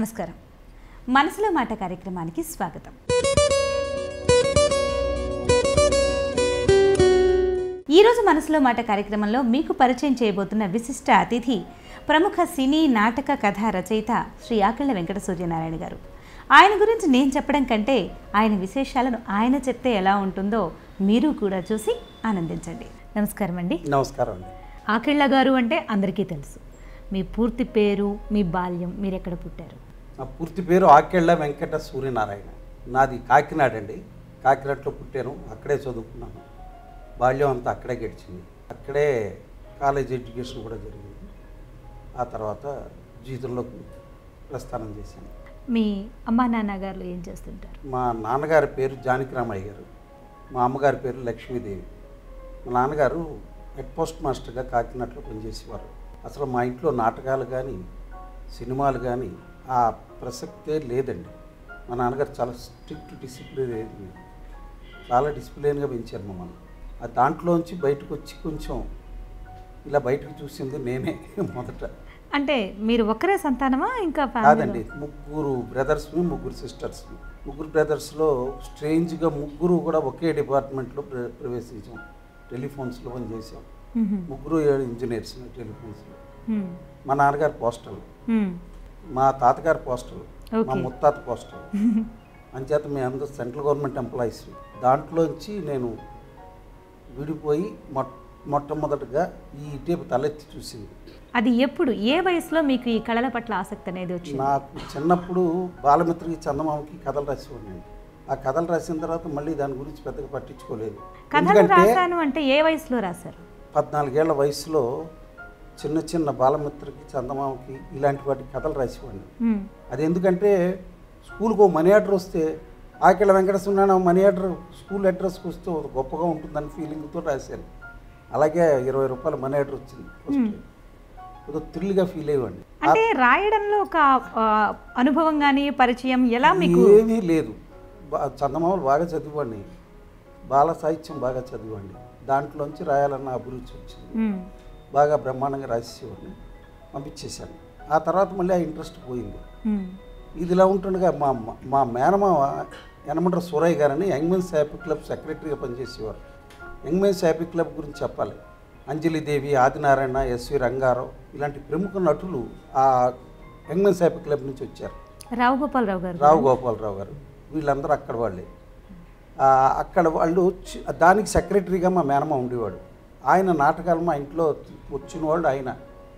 నమస్కారం మనసులో మాట కార్యక్రమానికి స్వాగతం ఈరోజు మనసులో మాట కార్యక్రమంలో మీకు పరిచయం చేయబోతున్న విశిష్ట అతిథి ప్రముఖ సినీ నాటక కథా రచయిత శ్రీ ఆకళ్ళ వెంకట సూర్యనారాయణ గారు ఆయన గురించి నేను చెప్పడం కంటే ఆయన విశేషాలను ఆయన చెప్తే ఎలా ఉంటుందో మీరు కూడా చూసి ఆనందించండి నమస్కారం అండి నమస్కారం అండి ఆకిళ్ళ గారు అంటే అందరికీ తెలుసు మీ పూర్తి పేరు మీ బాల్యం మీరు ఎక్కడ పుట్టారు నా పూర్తి పేరు ఆకెళ్ళ వెంకట సూర్యనారాయణ నాది కాకినాడ అండి కాకినాడలో పుట్టాను అక్కడే చదువుకున్నాను బాల్యం అంతా అక్కడే గడిచింది అక్కడే కాలేజ్ ఎడ్యుకేషన్ కూడా జరిగింది ఆ తర్వాత జీవితంలోకి ప్రస్థానం చేశాను మీ అమ్మా నాన్నగారు ఏం చేస్తుంటారు మా నాన్నగారి పేరు జానకిరామయ్య గారు మా అమ్మగారి పేరు లక్ష్మీదేవి మా నాన్నగారు హెడ్ పోస్ట్ మాస్టర్గా కాకినాడలో పనిచేసేవారు అసలు మా ఇంట్లో నాటకాలు కానీ సినిమాలు కానీ ఆ ప్రసక్తే లేదండి మా నాన్నగారు చాలా స్ట్రిక్ట్ డిసిప్లిన్ చాలా డిసిప్లిన్గా పెంచారు మమ్మల్ని ఆ దాంట్లోంచి బయటకు వచ్చి కొంచెం ఇలా బయటకు చూసింది నేనే మొదట అంటే మీరు ఒక్కరే సంతానమా ఇంకా family లో? కాదండి ముగ్గురు బ్రదర్స్ని ముగ్గురు సిస్టర్స్ని ముగ్గురు బ్రదర్స్లో స్ట్రేంజ్గా ముగ్గురు కూడా ఒకే డిపార్ట్మెంట్లో ప్ర ప్రవేశించాం టెలిఫోన్స్లో పని చేసాం మ్మ్. ముగ్గురు ఇంజనీర్స్ టెలిఫోన్స్లో మ్మ్. మా నాన్నగారు పోస్టల్ మ్మ్. మా తాతగారు పోస్టల్ మా Okay. ముత్తాత పోస్టల్ అంచేత మేము అందరూ సెంట్రల్ గవర్నమెంట్ ఎంప్లాయీస్ దాంట్లోంచి నేను విడిపోయి మొట్ మొట్టమొదటిగా ఈ ఇటేపు తలెత్తి చూసింది అది ఎప్పుడు ఏ వయసులో మీకు ఈ కళల పట్ల ఆసక్తి అనేది వచ్చింది నాకు చిన్నప్పుడు బాలమిత్రకి చందమామకి కథలు రాసేవాడిని ఆ కథలు రాసిన తర్వాత మళ్ళీ దాని గురించి పెద్దగా పట్టించుకోలేదు కథలు ఎందుకంటే రాశాను అంటే ఏ వయసులో రాశారు పద్నాలుగేళ్ల వయసులో చిన్న చిన్న బాలమిత్రకి చందమామకి ఇలాంటి వాటి కథలు రాసేవాడిని మ్మ్. అది ఎందుకంటే స్కూల్కి ఓ మనీ ఆర్డర్ వస్తే Akella Venkateswara money order school అడ్రస్కి వస్తే ఒక గొప్పగా ఉంటుందని ఫీలింగ్తో రాశాను అలాగే ఇరవై రూపాయల మనీ ఆర్డర్ వచ్చింది ఫస్ట్ ఏదో థ్రిల్గా ఫీల్ అయ్యేవాడిని అంటే రాయడంలో ఒక ఆ, అనుభవం కానీ పరిచయం ఎలా మీకు ఏమీ లేదు బా- చందమామలు బాగా చదివాడిని బాల సాహిత్యం బాగా చదివాడిని దాంట్లోంచి రాయాలన్న అభిరుచి వచ్చింది మ్మ్. బాగా బ్రహ్మాండంగా రాసేవాడిని పంపించేశాను ఆ తర్వాత మళ్ళీ ఆ ఇంట్రెస్ట్ పోయింది మ్మ్. ఇది ఇలా ఉంటుండగా మా మా- మా మేనమావ యనమండ్ర సూరయ్య గారని యంగ్ మెన్స్ హ్యాపీ క్లబ్ సెక్రటరీగా పనిచేసేవారు యంగ్ మెన్స్ హ్యాపీ క్లబ్ గురించి చెప్పాలి అంజలిదేవి ఆదినారాయణ ఎస్వి రంగారావు ఇలాంటి ప్రముఖ నటులు ఆ యంగ్ మెన్స్ హ్యాపీ క్లబ్ నుంచి వచ్చారు రావు గోపాలరావు గారు రావు గోపాలరావు గారు వీళ్ళందరూ అక్కడ వాళ్ళే ఆ, అక్కడ వాళ్ళు చి- దానికి సెక్రటరీగా మా మేనమ్మ ఉండేవాడు ఆయన నాటకాలు మా ఇంట్లో వచ్చిన వాళ్ళు ఆయన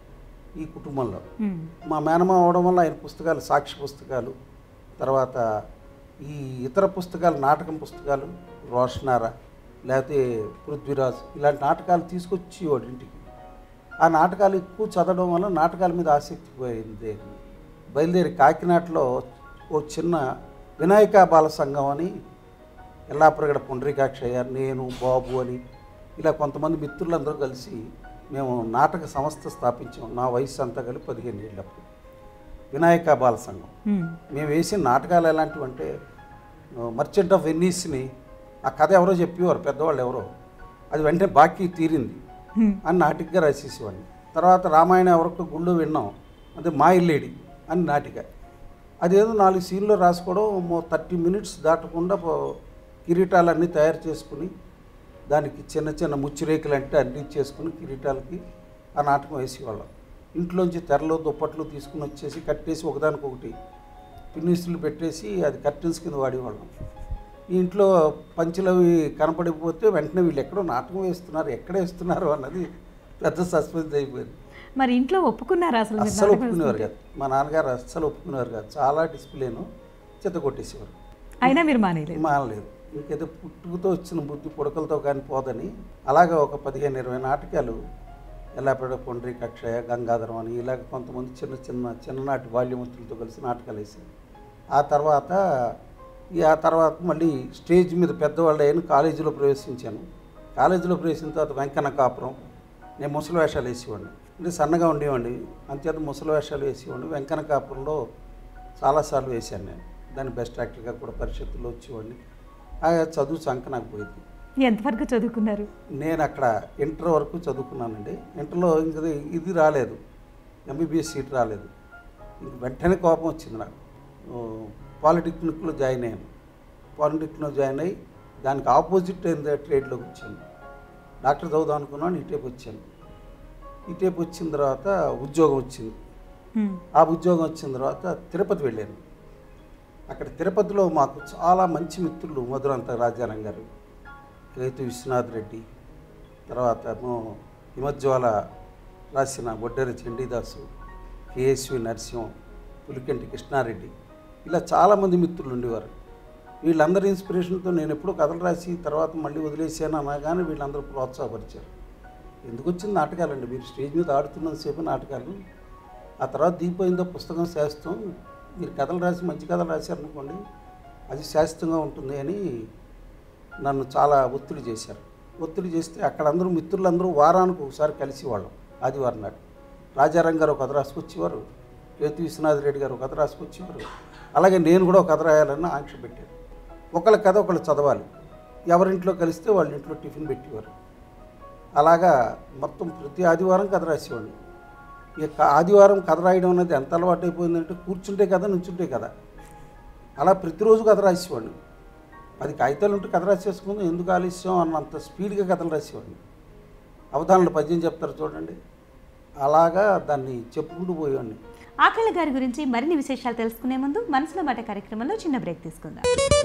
ఈ కుటుంబంలో మ్మ్. మా మేనమామ అవడం వల్ల ఆయన పుస్తకాలు సాక్షి పుస్తకాలు తర్వాత ఈ ఇతర పుస్తకాలు నాటకం పుస్తకాలు రోషనారా లేకపోతే పృథ్వీరాజ్ ఇలాంటి నాటకాలు తీసుకొచ్చేవాడు ఇంటికి ఆ నాటకాలు ఎక్కువ చదవడం వల్ల నాటకాల మీద ఆసక్తి పోయింది బయలుదేరి కాకినాడలో ఓ చిన్న వినాయక బాల సంఘం అని ఎల్లాపురగడ పుండరీకాక్షయ్య నేను బాబు అని ఇలా కొంతమంది మిత్రులందరూ కలిసి మేము నాటక సంస్థ స్థాపించాం నా వయసు అంతా కలిపి పదిహేను ఏళ్ళప్పుడు వినాయక బాల సంఘం మ్మ్. మేము వేసిన నాటకాలు ఎలాంటివి అంటే మర్చెంట్ ఆఫ్ వెన్నీస్ని ఆ కథ ఎవరో చెప్పేవారు పెద్దవాళ్ళు ఎవరో అది వెంటనే బాకీ తీరింది మ్మ్. అని నాటికగా రాసేసేవాడిని తర్వాత రామాయణం ఎవరికో గుళ్ళు విన్నాం అదే మా ఇల్లేడి అని నాటిక అదేదో నాలుగు సీన్లో రాసుకోవడం థర్టీ మినిట్స్ దాటకుండా పో- కిరీటాలన్నీ తయారు చేసుకుని దానికి చిన్న చిన్న ముచ్చిరేకులు అంటే అంటించేసుకుని కిరీటాలకి ఆ నాటకం వేసేవాళ్ళం ఇంట్లోంచి తెరలు దుప్పట్లు తీసుకుని వచ్చేసి కట్టేసి ఒకదానికొకటి పిన్నిస్టులు పెట్టేసి అది కర్టెన్స్ కింద వాడేవాళ్ళం ఈ ఇంట్లో పంచులు అవి కనపడిపోతే వెంటనే వీళ్ళు ఎక్కడో నాటకం వేస్తున్నారు ఎక్కడ వేస్తున్నారు అన్నది పెద్ద సస్పెన్స్ అయిపోయింది మరి ఇంట్లో ఒప్పుకున్నారా అసలు మీరు అస్సలు నాటకం ఒప్పుకునేవారు వేసుకుంటే? కాదు మా నాన్నగారు అస్సలు ఒప్పుకునేవారు కాదు చాలా డిసిప్లిన్ చెత్త కొట్టేసేవారు అయినా మీరు మానేయలేదు మానలేదు ఇంకేదో పుట్టుకతో వచ్చిన బుద్ధి పుడకలతో కానీ పోదని అలాగే ఒక పదిహేను ఇరవై నాటకాలు ఎల్లాపేడ పొండ్రి కక్షయ గంగాధరం అని ఇలాగ కొంతమంది చిన్న చిన్న చిన్ననాటి బాల్యమూర్తులతో కలిసి నాటకాలు వేసాను ఆ తర్వాత ఈ ఆ తర్వాత మళ్ళీ స్టేజ్ మీద పెద్దవాళ్ళు అయిన కాలేజీలో ప్రవేశించాను కాలేజీలో ప్రవేశించిన తర్వాత వెంకన్న కాపురం నేను ముసలి వేషాలు వేసేవాడిని అంటే సన్నగా ఉండేవాడిని అంతేత ముసలి వేషాలు వేసేవాడిని వెంకన్న కాపురంలో చాలాసార్లు వేశాను నేను దాన్ని బెస్ట్ యాక్టర్గా కూడా పరిషత్తులో వచ్చేవాడిని ఆ చదువు సంక నాకు పోయింది ఎంతవరకు చదువుకున్నారు నేను అక్కడ ఇంటర్ వరకు చదువుకున్నానండి ఇంటర్లో ఇంకా ఇది రాలేదు ఎంబీబీఎస్ సీట్ రాలేదు ఇంక వెంటనే కోపం వచ్చింది నాకు ఓ, పాలిటెక్నిక్లో జాయిన్ అయ్యాను పాలిటెక్నిక్లో జాయిన్ అయ్యి దానికి ఆపోజిట్ అయింది ట్రేడ్లోకి వచ్చాను డాక్టర్ చదువుదాం అనుకున్నాను ఇటేపు వచ్చాను ఇటేపు వచ్చిన తర్వాత ఉద్యోగం వచ్చింది ఉమ్, ఆ ఉద్యోగం వచ్చిన తర్వాత తిరుపతి వెళ్ళాను అక్కడ తిరుపతిలో మాకు చాలా మంచి మిత్రులు మధురంత రాజారాం గారు రైతు విశ్వనాథ్ రెడ్డి తర్వాత ఏమో హిమజ్వాల రాసిన బొడ్డెర చండీదాసు కేఎస్వి నరసింహం పులికంటి కృష్ణారెడ్డి ఇలా చాలామంది మిత్రులు ఉండేవారు వీళ్ళందరి ఇన్స్పిరేషన్తో నేను ఎప్పుడో కథలు రాసి తర్వాత మళ్ళీ వదిలేసాను అనగానే వీళ్ళందరూ ప్రోత్సాహపరిచారు ఎందుకు వచ్చింది నాటకాలండి మీరు స్టేజ్ మీద ఆడుతున్నంతసేపు నాటకాలు ఆ తర్వాత దీపోయిందో పుస్తకం శాస్త్రం మీరు కథలు రాసి మంచి కథలు రాశారనుకోండి అది శాశ్వతంగా ఉంటుంది అని నన్ను చాలా ఒత్తిడి చేశారు ఒత్తిడి చేస్తే అక్కడ అందరూ మిత్రులందరూ వారానికి ఒకసారి కలిసేవాళ్ళం ఆదివారం నాడు రాజారాం గారు ఒక కథ రాసుకొచ్చేవారు కేతు విశ్వనాథ్ రెడ్డి గారు ఒక కథ రాసుకొచ్చేవారు అలాగే నేను కూడా ఒక కథ రాయాలని ఆంక్ష పెట్టాను ఒకళ్ళ కథ ఒకళ్ళు చదవాలి ఎవరింట్లో కలిస్తే వాళ్ళ ఇంట్లో టిఫిన్ పెట్టేవారు అలాగా మొత్తం ప్రతి ఆదివారం కథ రాసేవాడిని ఇక ఆదివారం కథ రాయడం అనేది ఎంత అలవాటు అయిపోయిందంటే కూర్చుంటే కదా నుంచుంటే కదా అలా ప్రతిరోజు కథ రాసేవాడిని పది కాగితాలు ఉంటే కథ రాసేసుకుందాం ఎందుకు ఆలస్యం అన్నంత స్పీడ్గా కథలు రాసేవాడిని అవధానాలు పద్యం చెప్తారు చూడండి అలాగా దాన్ని చెప్పుకుంటూ పోయేవాడిని ఆకళ్ళ గారి గురించి మరిన్ని విశేషాలు తెలుసుకునే ముందు మనసులో మాట కార్యక్రమంలో చిన్న బ్రేక్ తీసుకుందాం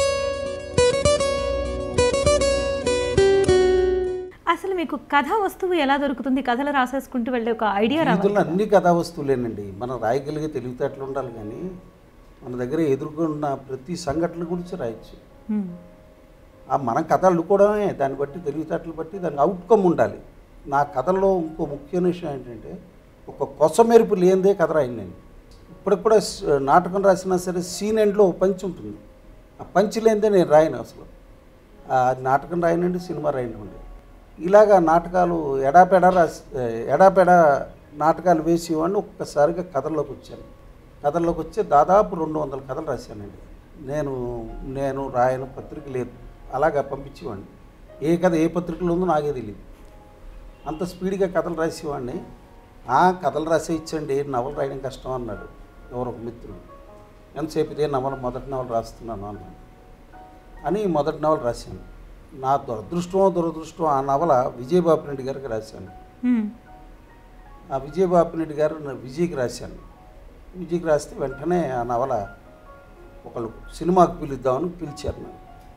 అసలు మీకు కథ వస్తువు ఎలా దొరుకుతుంది కథలు రాసేసుకుంటూ వెళ్ళే ఒక ఐడియా రావాలి జీవితంలో అన్ని కథా వస్తువులేనండి మనం రాయగలిగే తెలివితేటలు ఉండాలి కానీ మన దగ్గర ఎదుర్కొన్న ప్రతి సంఘటన గురించి రాయొచ్చు ఉమ్, ఆ మనం కథ అల్లుకోవడమే దాన్ని బట్టి తెలివితేటలు బట్టి దానికి అవుట్కమ్ ఉండాలి నా కథలో ఇంకో ముఖ్యమైన విషయం ఏంటంటే ఒక కొస మెరుపు లేనిదే కథ రాయను నేను ఇప్పుడు కూడా స- నాటకం రాసినా సరే సీన్ ఎండ్లో ఒక పంచి ఉంటుంది ఆ పంచి లేనిదే నేను రాయను అసలు ఆ, అది నాటకం రాయనండి సినిమా రాయనండి ఇలాగా నాటకాలు ఎడాపెడా రాసి ఎడాపెడా నాటకాలు వేసేవాడిని ఒక్కసారిగా కథల్లోకి వచ్చాను కథల్లోకి వచ్చి దాదాపు రెండు వందల కథలు రాశానండి నేను నేను రాయని పత్రిక లేదు అలాగా పంపించేవాడిని ఏ కథ ఏ పత్రికలో ఉందో నాకే తెలియదు అంత స్పీడ్గా కథలు రాసేవాడిని ఆ కథలు రాసే ఇచ్చండి నవలు రాయడం కష్టం అన్నాడు ఎవరో ఒక మిత్రుడు ఎంతసేపు ఇదే నవల మొదటి నవల రాస్తున్నాను అన్నాను అని మొదటి నవల రాశాను నా దురదృష్టమో దురదృష్టం ఆ నవల విజయబాబు రెడ్డి గారికి రాశాను ఉమ్, ఆ విజయబాబు రెడ్డి గారు నా విజయ్కి రాశాను విజయ్కి రాస్తే వెంటనే ఆ నవల ఒకళ్ళు సినిమాకు పిలుద్దామని పిలిచారు నన్ను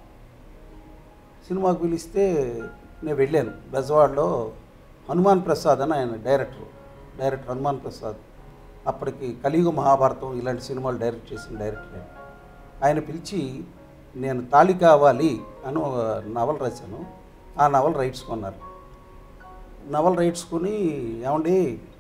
సినిమాకు పిలిస్తే నేను వెళ్ళాను బెజవాడలో హనుమాన్ ప్రసాద్ అని ఆయన డైరెక్టర్ డైరెక్టర్ హనుమాన్ ప్రసాద్ అప్పటికి కలియుగ మహాభారతం ఇలాంటి సినిమాలు డైరెక్ట్ చేసిన డైరెక్టర్ ఆయన. ఆయన పిలిచి నేను తాళి కావాలి అని ఒక నవల రాశాను ఆ నవల రైట్స్ కొన్నారు నవల రైట్స్ కొని ఏమండి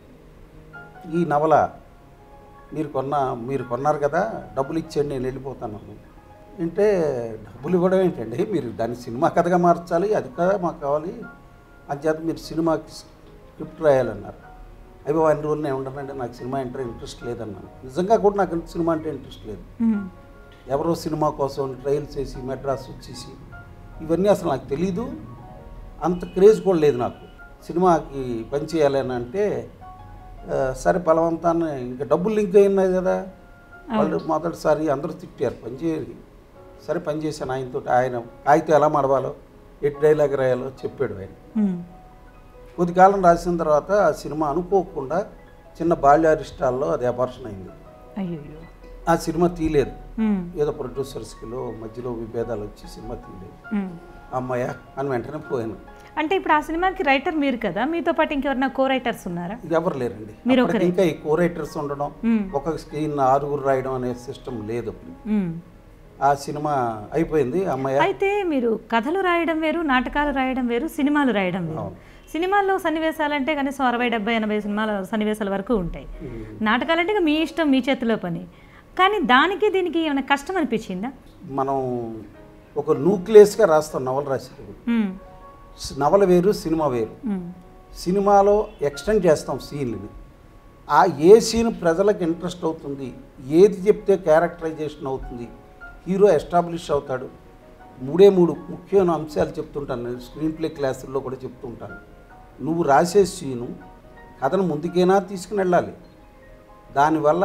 ఈ నవల మీరు కొన్న మీరు కొన్నారు కదా డబ్బులు ఇచ్చేయండి నేను వెళ్ళిపోతాను అంటే డబ్బులు ఇవ్వడం ఏంటండి మీరు దాన్ని సినిమా కథగా మార్చాలి అది కదా మాకు కావాలి అంచేత మీరు సినిమాకి స్క్రిప్ట్ రాయాలన్నారు అవి అన్ని రోజులు నేను ఉండనండి నాకు సినిమా అంటే ఇంట్రెస్ట్ లేదన్నాను నిజంగా కూడా నాకు సినిమా అంటే ఇంట్రెస్ట్ లేదు ఉమ్, ఎవరో సినిమా కోసం ట్రయల్స్ చేసి మెడ్రాస్ వచ్చేసి ఇవన్నీ అసలు నాకు తెలీదు అంత క్రేజ్ కూడా లేదు నాకు సినిమాకి పని చేయాలని అంటే ఆ, సరే బలవంతాన్ని ఇంకా డబ్బులు లింక్ అయి ఉన్నాయి కదా వాళ్ళు మొదటిసారి అందరూ తిట్టారు పని చేయాలి సరే పని చేశాను ఆయనతో ఆయన కాగితం ఎలా మడవాలో ఎటు డైలాగ్ రాయాలో చెప్పాడు ఆయన ఉమ్, కొద్ది కాలం రాసిన తర్వాత ఆ సినిమా అనుకోకుండా చిన్న బాల్యారిష్టాల్లో అది అపార్షన్ అయింది అయ్యయ్యో ఆ సినిమా తీయలేదు ఉమ్, ఏదో ప్రొడ్యూసర్స్కిలో మధ్యలో విభేదాలు వచ్చి సినిమా తీయలేదు ఉమ్. అమ్మాయ అని వెంటనే పోయాను అంటే ఇప్పుడు ఆ సినిమాకి రైటర్ మీరు కదా మీతో పాటు ఇంకెవరైనా కో రైటర్స్ ఉన్నారా ఇది ఎవరు లేరండి మీరు అప్పటికి ఒకరే. ఇంకా ఈ కో రైటర్స్ ఉండడం ఉమ్, ఒక స్క్రీన్ ఆరుగురు రాయడం అనే సిస్టమ్ లేదు అప్పుడు. ఉమ్. ఆ సినిమా అయిపోయింది అమ్మాయ అయితే మీరు కథలు రాయడం వేరు నాటకాలు రాయడం వేరు సినిమాలు రాయడం వేరు అవును. సినిమాల్లో సన్నివేశాలంటే కనీసం అరవై డెబ్బై ఎనభై సినిమాల సన్నివేశాల వరకు ఉంటాయి ఉమ్. నాటకాలంటే ఇక మీ ఇష్టం మీ చేతిలో పని కానీ దానికి దీనికి ఏమైనా కష్టం అనిపించిందా మనం ఒక న్యూక్లియస్గా రాస్తాం నవల రాసేటప్పుడు ఉమ్, నవల వేరు సినిమా వేరు ఉమ్, సినిమాలో ఎక్స్టెండ్ చేస్తాం సీన్లని ఆ ఏ సీన్ ప్రజలకు ఇంట్రెస్ట్ అవుతుంది ఏది చెప్తే క్యారెక్టరైజేషన్ అవుతుంది హీరో ఎస్టాబ్లిష్ అవుతాడు మూడే మూడు ముఖ్యమైన అంశాలు చెప్తుంటాను నేను స్క్రీన్ ప్లే క్లాసుల్లో కూడా చెప్తుంటాను నువ్వు రాసే సీను కథను ముందుకైనా తీసుకుని వెళ్ళాలి దానివల్ల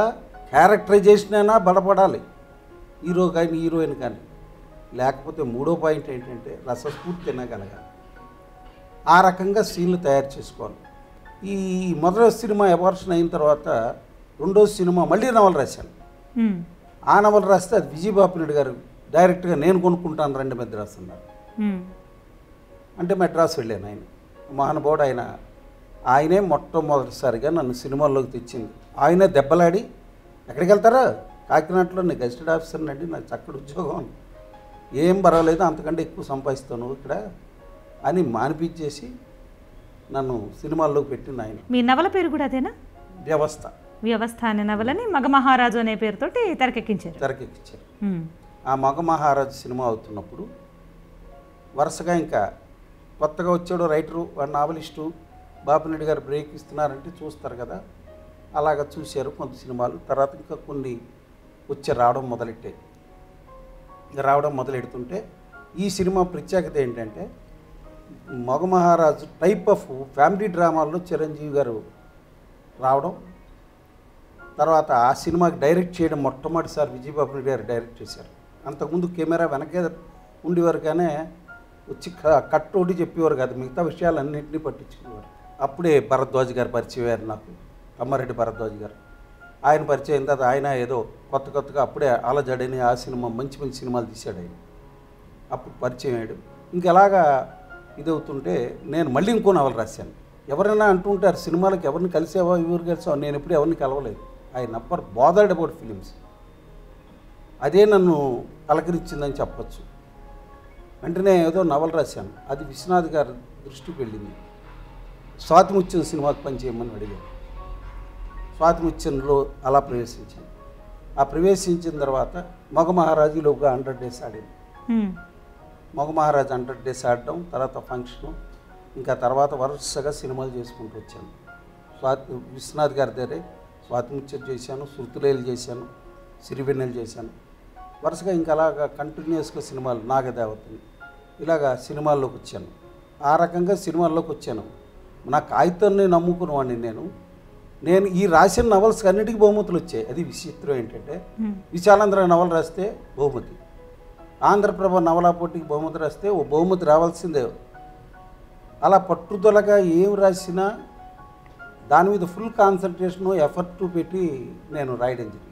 క్యారెక్టరైజేషన్ అయినా బలపడాలి హీరో కానీ హీరోయిన్ కానీ లేకపోతే మూడో పాయింట్ ఏంటంటే రసస్ఫూర్తి తినగలగాలి ఆ రకంగా సీన్లు తయారు చేసుకోవాలి ఈ మొదటి సినిమా ఎవార్షన్ అయిన తర్వాత రెండో సినిమా మళ్ళీ నవల రాశాను మ్మ్. ఆ నవల రాస్తే అది విజయబాబు నాయుడు గారు డైరెక్ట్గా నేను కొనుక్కుంటాను రండి మెద్రాస్ అన్నారు మ్మ్. అంటే మెడ్రాస్ వెళ్ళాను ఆయన మహానుభావుడు ఆయన ఆయనే మొట్టమొదటిసారిగా నన్ను సినిమాల్లోకి తెచ్చింది ఆయనే దెబ్బలాడి ఎక్కడికి వెళ్తారా కాకినాడలో నేను గెస్టెడ్ ఆఫీసర్ అండి నాకు చక్కటి ఉద్యోగం ఉంది. ఏం పర్వాలేదు అంతకంటే ఎక్కువ సంపాదిస్తాను ఇక్కడ అని మానిపించేసి నన్ను సినిమాల్లోకి పెట్టింది ఆయన మీ నవల పేరు కూడా అదేనా వ్యవస్థ వ్యవస్థ అనే నవలని మగమహారాజు అనే పేరుతోటి తెరకెక్కించారు తెరకెక్కించారు మ్మ్. ఆ మగ మహారాజు సినిమా అవుతున్నప్పుడు వరుసగా ఇంకా కొత్తగా వచ్చాడు రైటరు వాడు నావలిస్టు బాపిరెడ్డి గారు బ్రేక్ ఇస్తున్నారంటే చూస్తారు కదా అలాగ చూశారు కొంత సినిమాలు తర్వాత ఇంకా కొన్ని వచ్చి రావడం మొదలెట్టాయి ఇంకా రావడం మొదలెడుతుంటే ఈ సినిమా ప్రత్యేకత ఏంటంటే Maga Maharaju type of family డ్రామాల్లో చిరంజీవి గారు రావడం తర్వాత ఆ సినిమాకి డైరెక్ట్ చేయడం మొట్టమొదటిసారి విజయబాబు రెడ్డి గారు డైరెక్ట్ చేశారు అంతకుముందు కెమెరా వెనకే ఉండేవారు కానీ వచ్చి క- కట్ ఒకటి చెప్పేవారు కాదు మిగతా విషయాలన్నింటినీ పట్టించుకునేవారు అప్పుడే భరద్వాజ్ గారు పరిచయం అయ్యారు నాకు కమ్మారెడ్డి భరద్వాజ్ గారు ఆయన పరిచయం అయిన తర్వాత ఆయన ఏదో కొత్త కొత్తగా అప్పుడే ఆలజడని ఆ సినిమా మంచి మంచి సినిమాలు తీశాడు ఆయన అప్పుడు పరిచయం అయ్యాడు ఇంకెలాగా ఇదవుతుంటే నేను మళ్ళీ ఇంకో నవల రాశాను ఎవరైనా అంటుంటారు సినిమాలకు ఎవరిని కలిసావా ఎవరు కలిసావా నేను ఎప్పుడు ఎవరిని కలవలేదు I never bothered about films అదే నన్ను పలకరించిందని చెప్పొచ్చు వెంటనే ఏదో నవల రాశాను అది విశ్వనాథ్ గారి దృష్టికి వెళ్ళింది స్వాతిముత్యం సినిమాకి పనిచేయమని అడిగాను స్వాతిముత్యంలో అలా ప్రవేశించాను ఆ ప్రవేశించిన తర్వాత మగ మహారాజులోగా హండ్రెడ్ డేస్ ఆడింది మ్మ్. మగ మహారాజు హండ్రెడ్ డేస్ ఆడడం తర్వాత ఫంక్షను ఇంకా తర్వాత వరుసగా సినిమాలు చేసుకుంటూ వచ్చాను స్వాతి విశ్వనాథ్ గారి దగ్గరే స్వాతిముత్యం చేశాను శృతులేలు చేశాను సిరివెన్నెలు చేశాను వరుసగా ఇంకా అలాగా కంటిన్యూస్గా సినిమాలు నాగదేవతని ఇలాగా సినిమాల్లోకి వచ్చాను ఆ రకంగా సినిమాల్లోకి వచ్చాను నా కాగితాన్ని నమ్ముకున్నవాడిని నేను నేను ఈ రాసిన నవల్స్కి అన్నిటికీ బహుమతులు వచ్చాయి అది విచిత్రం ఏంటంటే మ్మ్. విశాలాంధ్ర నవల రాస్తే బహుమతి ఆంధ్రప్రభ నవలా పోటీకి బహుమతి రాస్తే ఓ బహుమతి రావాల్సిందే అలా పట్టుదలగా ఏం రాసినా దాని మీద ఫుల్ కాన్సన్ట్రేషన్ ఎఫర్ట్ పెట్టి నేను రాయడం జరిగింది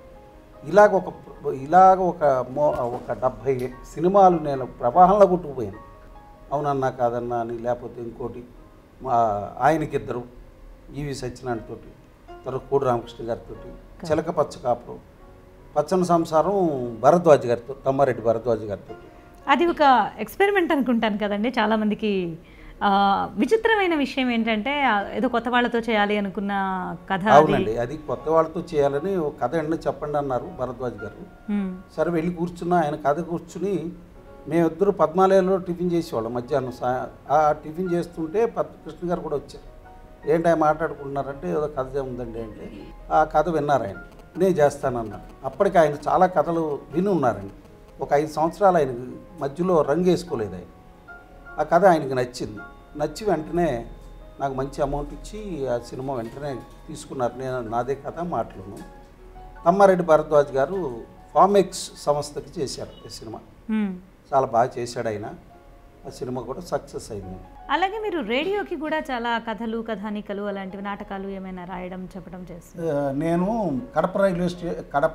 ఇలాగ ఒక ఇలాగ ఒక మో ఒక డెబ్భై సినిమాలు నేను ప్రవాహంలో కొట్టుకుపోయాను అవునన్నా కాదన్నా అని లేకపోతే ఇంకోటి మా ఆయనకిద్దరు ఈవి సత్యనారాయణ తోటి తర్వాత కోడి రామకృష్ణ గారితో చిలక పచ్చ కాపురం పచ్చని సంసారం భరద్వాజ్ గారితో తమ్మారెడ్డి భరద్వాజ్ గారితో అది ఒక ఎక్స్పెరిమెంట్ అనుకుంటాను కదండి చాలామందికి ఆ, విచిత్రమైన విషయం ఏంటంటే ఆ, ఏదో కొత్త వాళ్ళతో చేయాలి అనుకున్న కథ అది అవునండి అది కొత్త వాళ్ళతో చేయాలని ఒక కథ ఎండ చెప్పండి అన్నారు భరద్వాజ్ గారు మ్మ్. సరే వెళ్ళి కూర్చున్నా ఆయన కథ కూర్చుని మేమిద్దరు పద్మాలయంలో టిఫిన్ చేసేవాళ్ళం మధ్యాహ్నం సా ఆ టిఫిన్ చేస్తుంటే పద్మ కృష్ణ గారు కూడా వచ్చారు ఏంటి ఆయన మాట్లాడుకుంటున్నారంటే ఏదో కథ ఉందండి అంటే ఆ కథ విన్నారు ఆయన నేను చేస్తానన్నారు అప్పటికి ఆయన చాలా కథలు విని ఉన్నారండి ఒక ఐదు సంవత్సరాలు ఆయన మధ్యలో రంగు వేసుకోలేదు ఆయన ఆ కథ ఆయనకి నచ్చింది నచ్చి వెంటనే నాకు మంచి అమౌంట్ ఇచ్చి ఆ సినిమా వెంటనే తీసుకున్నారు నేను నాదే కథ మాటలను తమ్మారెడ్డి భరద్వాజ్ గారు ఫామెక్స్ సంస్థకి చేశారు ఈ సినిమా మ్మ్. చాలా బాగా చేశాడు ఆయన ఆ సినిమా కూడా సక్సెస్ అయింది అలాగే మీరు రేడియోకి కూడా చాలా కథలు కథానికలు అలాంటివి నాటకాలు ఏమైనా రాయడం చెప్పడం చేస్తారు ఆ, నేను కడప రైల్వే స్టే కడప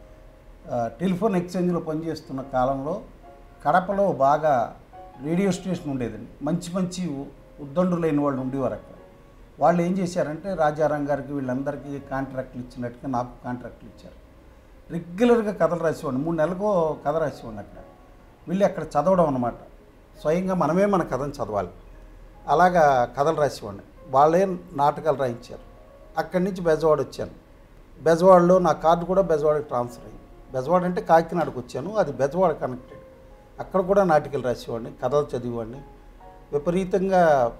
ఆ, టెలిఫోన్ ఎక్స్చేంజ్లో పనిచేస్తున్న కాలంలో కడపలో బాగా రేడియో స్టేషన్ ఉండేదండి మంచి మంచి ఉ- ఉద్దండులైన వాళ్ళు ఉండేవారు అక్కడ వాళ్ళు ఏం చేశారంటే రాజారాం గారికి వీళ్ళందరికీ కాంట్రాక్ట్లు ఇచ్చినట్టుగా నాకు కాంట్రాక్ట్లు ఇచ్చారు రెగ్యులర్గా కథలు రాసేవాడిని మూడు నెలలకు కథ రాసేవాడిని అక్కడ వెళ్ళి అక్కడ చదవడం అనమాట స్వయంగా మనమే మన కథను చదవాలి అలాగా కథలు రాసేవాడిని వాళ్ళే నాటకాలు రాయించారు అక్కడి నుంచి బెజవాడ వచ్చాను బెజవాడలో నా కార్డు కూడా బెజవాడకి ట్రాన్స్ఫర్ అయింది బెజవాడ అంటే కాకినాడకు వచ్చాను అది బెజవాడ కనెక్టెడ్ అక్కడ కూడా నాటికలు రాసేవాడిని కథలు చదివేవాడిని విపరీతంగా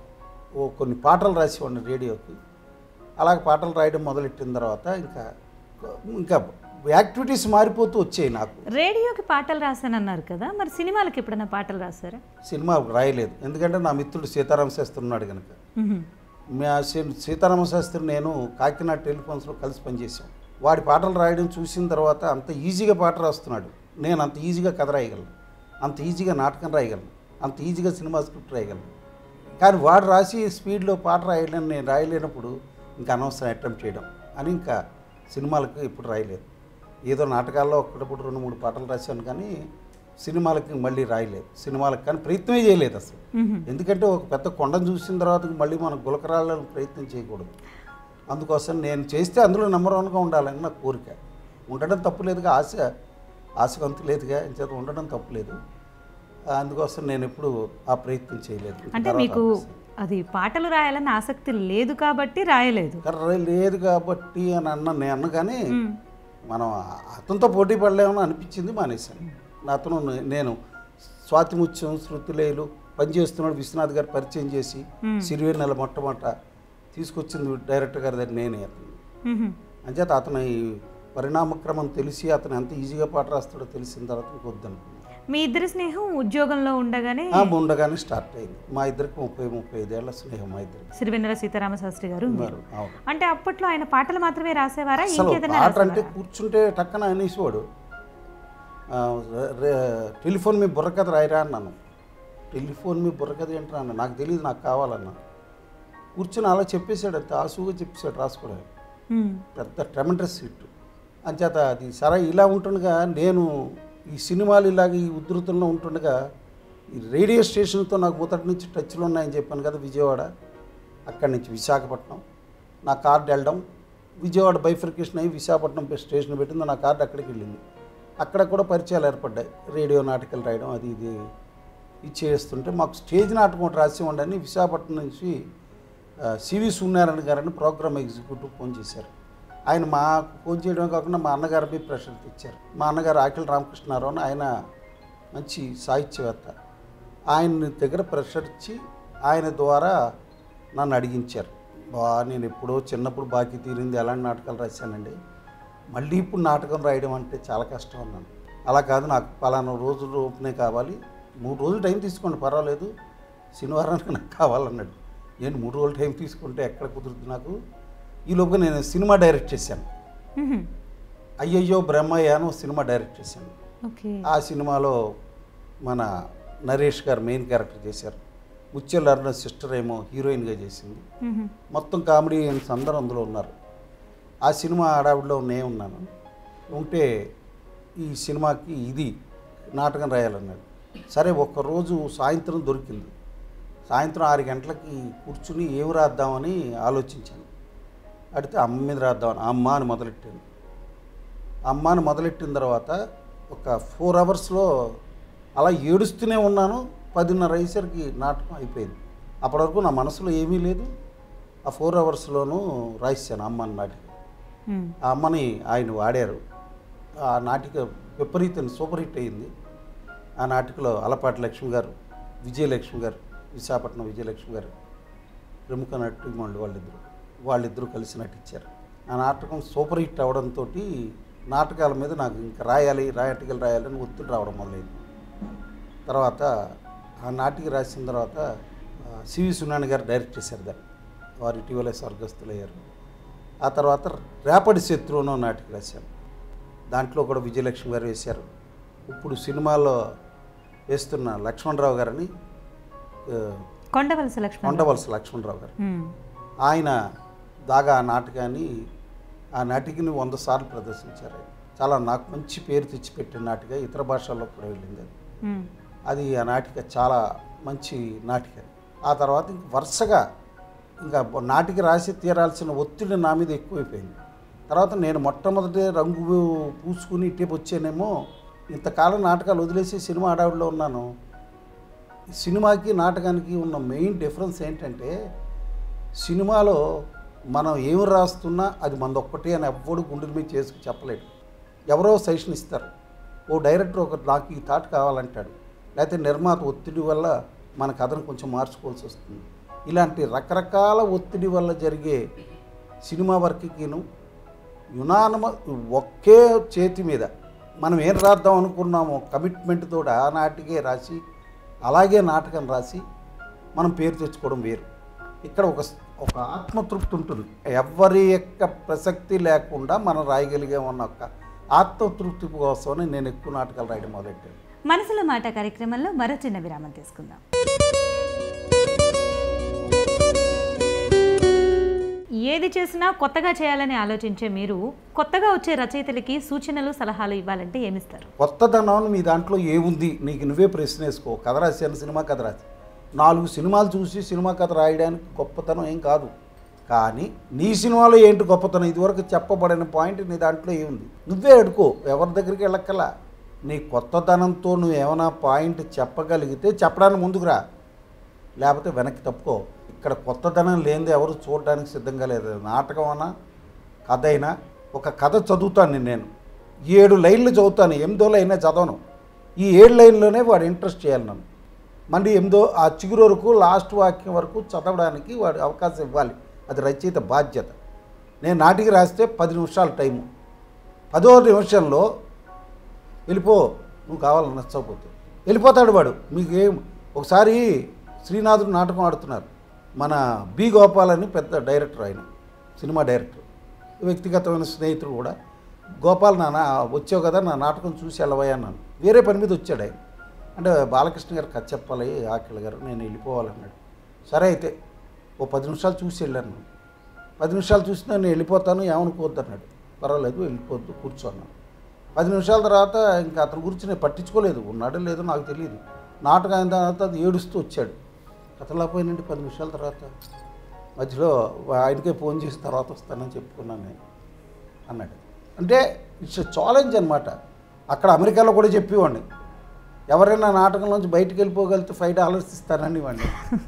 ఓ కొన్ని పాటలు రాసేవాడిని రేడియోకి అలాగ పాటలు రాయడం మొదలెట్టిన తర్వాత ఇంకా ఇంకా యాక్టివిటీస్ మారిపోతూ వచ్చాయి నాకు రేడియోకి పాటలు రాశానన్నారు కదా మరి సినిమాలకి ఎప్పుడైనా పాటలు రాశారా సినిమా రాయలేదు ఎందుకంటే నా మిత్రుడు సీతారామ శాస్త్రి ఉన్నాడు కనుక మ్మ్. మా సీ- సీతారామ శాస్త్రి నేను కాకినాడ టెలిఫోన్స్లో కలిసి పనిచేసాం వాడి పాటలు రాయడం చూసిన తర్వాత అంత ఈజీగా పాట రాస్తున్నాడు నేను అంత ఈజీగా కథ రాయగలను అంత ఈజీగా నాటకం రాయగలను అంత ఈజీగా సినిమా స్క్రిప్ట్ రాయగలను కానీ వాడు రాసి స్పీడ్లో పాట రాయలేని నేను రాయలేనప్పుడు ఇంకా అనవసరం అటెంప్ట్ చేయడం అని ఇంకా సినిమాలకు ఇప్పుడు రాయలేదు ఏదో నాటకాల్లో ఒకటప్పుడు రెండు మూడు పాటలు రాశాను కానీ సినిమాలకి మళ్ళీ రాయలేదు సినిమాలకు కానీ ప్రయత్నమే చేయలేదు అసలు మ్మ్. ఎందుకంటే ఒక పెద్ద కొండను చూసిన తర్వాత మళ్ళీ మనం గులకరాళ్ళని ప్రయత్నం చేయకూడదు అందుకోసం నేను చేస్తే అందులో నెంబర్ వన్గా ఉండాలని నా కోరిక ఉండడం తప్పులేదుగా ఆశ ఆశవంతు లేదుగా ఇంచేత ఉండడం తప్పులేదు అందుకోసం నేను ఎప్పుడు ఆ ప్రయత్నం చేయలేదు అంటే తర్వాత మీకు అది పాటలు రాయాలని ఆసక్తి లేదు కాబట్టి రాయలేదు కర్ర లేదు కాబట్టి అని అన్న నేను అన్న కానీ మ్మ్. మనం అతనితో పోటీ పడలేమని అనిపించింది మానేశాను అతను నేను స్వాతిముత్యం శృతిలేలు పనిచేస్తున్నాడు విశ్వనాథ్ గారు పరిచయం చేసి మ్మ్. సిరివెన్నెల మొట్టమొదట తీసుకొచ్చింది డైరెక్టర్ గారి దగ్గర నేనే అతను మ్మ్. అంచేత అతని పరిణామక్రమం తెలిసి అతను ఎంత ఈజీగా పాట రాస్తాడో తెలిసిన తర్వాత ఇంకొద్దనుకున్నాను మీ ఇద్దరి స్నేహం ఉద్యోగంలో ఉండగానే ఆ ఉండగానే స్టార్ట్ అయింది మా ఇద్దరికి ముప్పై ముప్పై ఐదేళ్ల స్నేహం మా ఇద్దరికి సిరివెన్నెల సీతారామ శాస్త్రి గారు మీరు. మరి అవును అంటే అప్పట్లో ఆయన పాటలు మాత్రమే రాసేవారా అసలు ఇంకేదైనా పాట అంటే రాసేవారా? కూర్చుంటే టక్కన అనేసేవాడు ఆ, రే- టెలిఫోన్ మీ బుర్రకథ రాయరా అన్నాను టెలిఫోన్ మీ బుర్రకథ ఏంట్రా అన్న నాకు తెలియదు నాకు కావాలన్నా కూర్చొని అలా చెప్పేశాడు అంత ఆసుగా చెప్పేశాడు రాసుకోవడానికి మ్మ్. పెద్ద ట్రెమెండస్ హిట్ అంచేత అది సరే ఇలా ఉంటుండగా నేను ఈ సినిమాలు ఇలాగ ఈ ఉధృతంలో ఉంటుండగా ఈ రేడియో స్టేషన్తో నాకు మొదటి నుంచి టచ్లో ఉన్నాయని చెప్పాను కదా విజయవాడ అక్కడి నుంచి విశాఖపట్నం నా కార్డు వెళ్ళడం విజయవాడ బైఫర్కేషన్ అయ్యి విశాఖపట్నం స్టేషన్ పెట్టింది నా కార్డు అక్కడికి వెళ్ళింది అక్కడ కూడా పరిచయాలు ఏర్పడ్డాయి రేడియో నాటకాలు రాయడం అది ఇది ఇది చేస్తుంటే మాకు స్టేజ్ నాటకం ఒకటి రాసి ఉండని విశాఖపట్నం నుంచి ఆ, సివి సూర్యనారాయణ గారని ప్రోగ్రామ్ ఎగ్జిక్యూటివ్ ఫోన్ చేశారు ఆయన మా ఫోన్ చేయడం కాకుండా మా అన్నగారిపై ప్రెషర్ తెచ్చారు మా అన్నగారు ఆకిల రామకృష్ణారావు అని ఆయన మంచి సాహిత్యవేత్త ఆయన దగ్గర ప్రెషర్ ఇచ్చి ఆయన ద్వారా నన్ను అడిగించారు బా నేను ఎప్పుడో చిన్నప్పుడు బాకీ తీరింది ఎలాంటి నాటకాలు రాశానండి మళ్ళీ ఇప్పుడు నాటకం రాయడం అంటే చాలా కష్టం అన్నాను అలా కాదు నాకు పలానా రోజులు ఓపెనే కావాలి మూడు రోజులు టైం తీసుకోండి పర్వాలేదు శనివారానికి నాకు కావాలన్నాడు నేను మూడు రోజులు టైం తీసుకుంటే ఎక్కడ కుదురుతుంది నాకు ఈ లోపుగా నేను సినిమా డైరెక్ట్ చేశాను మ్మ్. అయ్యయ్యో బ్రహ్మయ్య అని ఒక సినిమా డైరెక్ట్ చేశాను ఓకే ఆ సినిమాలో మన నరేష్ గారు మెయిన్ క్యారెక్టర్ చేశారు ముత్యాల అరుణ సిస్టర్ ఏమో హీరోయిన్గా చేసింది మ్మ్. మొత్తం కామెడియన్స్ అందరూ అందులో ఉన్నారు ఆ సినిమా ఆడావిడిలో నేను ఉన్నాను ఉంటే ఈ సినిమాకి ఇది నాటకం రాయాలన్నాడు సరే ఒక్కరోజు సాయంత్రం దొరికింది సాయంత్రం ఆరు గంటలకి కూర్చుని ఏమి రాద్దామని ఆలోచించాను అడిగితే అమ్మ మీద రాద్దామని అమ్మ అని మొదలెట్టాను అమ్మ అని మొదలెట్టిన తర్వాత ఒక ఫోర్ అవర్స్లో అలా ఏడుస్తూనే ఉన్నాను పదిన్నర అయ్యేసరికి నాటకం అయిపోయింది అప్పటి వరకు నా మనసులో ఏమీ లేదు ఆ ఫోర్ అవర్స్లోనూ రాయిస్తాను అమ్మ అని నాటిక మ్మ్. ఆ అమ్మని ఆయన వాడారు ఆ నాటిక విపరీతం సూపర్ హిట్ అయింది ఆ నాటికలో అలపాటి లక్ష్మి గారు విజయలక్ష్మి గారు విశాఖపట్నం విజయలక్ష్మి గారు ప్రముఖ నటీమణులు వాళ్ళిద్దరు వాళ్ళిద్దరూ కలిసి నటించారు ఆ నాటకం సూపర్ హిట్ అవడంతో నాటకాల మీద నాకు ఇంకా రాయాలి రాయటికలు రాయాలని ఒత్తిడి రావడం మొదలైంది తర్వాత ఆ నాటిక రాసిన తర్వాత ఆ, సివి సునాని గారు డైరెక్ట్ చేశారు దాన్ని వారు ఇటీవలే స్వర్గస్థులయ్యారు ఆ తర్వాత రేపటి శత్రువునో నాటిక రాశాను దాంట్లో కూడా విజయలక్ష్మి గారు వేశారు ఇప్పుడు సినిమాలో వేస్తున్న లక్ష్మణరావు గారని ఆ, కొండవలస లక్ష్మణ్ కొండవలస లక్ష్మణరావు గారు మ్మ్. ఆయన దాగా ఆ నాటకాన్ని ఆ నాటికని వంద సార్లు ప్రదర్శించారు ఆయన. చాలా నాకు మంచి పేరు తెచ్చిపెట్టిన నాటిక ఇతర భాషల్లో కూడా వెళ్ళింది అది మ్మ్. అది ఆ నాటిక చాలా మంచి నాటిక ఆ తర్వాత ఇంక వరుసగా ఇంకా నాటిక రాసి తీరాల్సిన ఒత్తిడి నా మీద ఎక్కువైపోయింది తర్వాత నేను మొట్టమొదటి రంగు పూసుకుని ఇటేపు వచ్చానేమో ఇంతకాలం నాటకాలు వదిలేసి సినిమా అడావిడిలో ఉన్నాను ఈ సినిమాకి నాటకానికి ఉన్న మెయిన్ డిఫరెన్స్ ఏంటంటే సినిమాలో మనం ఏమి రాస్తున్నా అది మనది ఒక్కటే అని ఎవ్వడు గుండెల మీద చేసుకు చెప్పలేడు ఎవరో సజెషన్ ఇస్తారు ఓ డైరెక్టర్ ఒక నాకు ఈ థాట్ కావాలంటాడు లేకపోతే నిర్మాత ఒత్తిడి వల్ల మన కథను కొంచెం మార్చుకోవాల్సి వస్తుంది ఇలాంటి రకరకాల ఒత్తిడి వల్ల జరిగే సినిమా వర్క్కిను యునానమ ఒకే చేతి మీద మనం ఏం రాద్దాం అనుకున్నామో కమిట్మెంట్తో ఆ నాటికే రాసి అలాగే నాటకం రాసి మనం పేరు తెచ్చుకోవడం వేరు ఇక్కడ ఒక ఒక ఆత్మతృప్తి ఉంటుంది ఎవరి యొక్క ప్రసక్తి లేకుండా మనం రాయగలిగామన్న ఒక ఆత్మతృప్తి కోసమని నేను ఎక్కువ నాటకాలు రాయడం మొదలెట్టాను మనసులో మాట కార్యక్రమంలో మరో చిన్న విరామం తీసుకుందాం ఏది చేసినా కొత్తగా చేయాలని ఆలోచించే మీరు కొత్తగా వచ్చే రచయితలకి సూచనలు సలహాలు ఇవ్వాలంటే ఏమిస్తారు కొత్తదనం మీ దాంట్లో ఏముంది నీకు నువ్వే ప్రశ్న వేసుకో కథ రాశాను సినిమా కథ రాసి నాలుగు సినిమాలు చూసి సినిమా కథ రాయడానికి గొప్పతనం ఏం కాదు కానీ నీ సినిమాలో ఏంటి గొప్పతనం ఇదివరకు చెప్పబడిన పాయింట్ నీ దాంట్లో ఏముంది నువ్వే అడుకో ఎవరి దగ్గరికి వెళ్ళక్కలా నీ కొత్తదనంతో నువ్వు ఏమైనా పాయింట్ చెప్పగలిగితే చెప్పడానికి ముందుకు రా లేకపోతే వెనక్కి తప్పుకో ఇక్కడ కొత్తదనం లేనిది ఎవరు చూడడానికి సిద్ధంగా లేదు నాటకం అన్నా కథ అయినా ఒక కథ చదువుతాను నేను ఏడు లైన్లు చదువుతాను ఎనిమిదో లైనే చదవను ఈ ఏడు లైన్లోనే వాడు ఇంట్రెస్ట్ చేయాలి నన్ను మళ్ళీ ఎనిమిదో ఆ చిగురు వరకు లాస్ట్ వాక్యం వరకు చదవడానికి వాడు అవకాశం ఇవ్వాలి అది రచయిత బాధ్యత నేను నాటికి రాస్తే పది నిమిషాల టైము పదో నిమిషంలో వెళ్ళిపో నువ్వు కావాలని నచ్చకపోతే వెళ్ళిపోతాడు వాడు మీకు ఏం ఒకసారి శ్రీనాథుడు నాటకం ఆడుతున్నారు మన బి గోపాల్ అని పెద్ద డైరెక్టర్ ఆయన సినిమా డైరెక్టర్ వ్యక్తిగతమైన స్నేహితుడు కూడా గోపాల్ నాన్న వచ్చావు కదా నా నాటకం చూసి వెళ్ళవయ్యా అన్నాను వేరే పని మీద వచ్చాడు ఆయన అంటే బాలకృష్ణ గారు కథ చెప్పాలి ఆకిల్ గారు నేను వెళ్ళిపోవాలన్నాడు సరే అయితే ఓ పది నిమిషాలు చూసి వెళ్ళాను పది నిమిషాలు చూసి నేను వెళ్ళిపోతాను ఏమనుకోవద్దు అన్నాడు పర్వాలేదు వెళ్ళిపోవద్దు కూర్చోన్నాను పది నిమిషాల తర్వాత ఇంకా అతని గురించి నేను పట్టించుకోలేదు ఉన్నాడో లేదో నాకు తెలియదు నాటకం అయిన తర్వాత అది ఏడుస్తూ వచ్చాడు కథలా పోయినండి పది నిమిషాల తర్వాత మధ్యలో ఆయనకే ఫోన్ చేసి తర్వాత వస్తానని చెప్పుకున్నాను నేను అన్నాడు అంటే ఇట్స్ ఛాలెంజ్ అనమాట అక్కడ అమెరికాలో కూడా చెప్పేవాడిని ఎవరైనా నాటకంలోంచి బయటికి వెళ్ళిపోగలిగితే ఫైవ్ డాలర్స్ ఇస్తానని వాడిని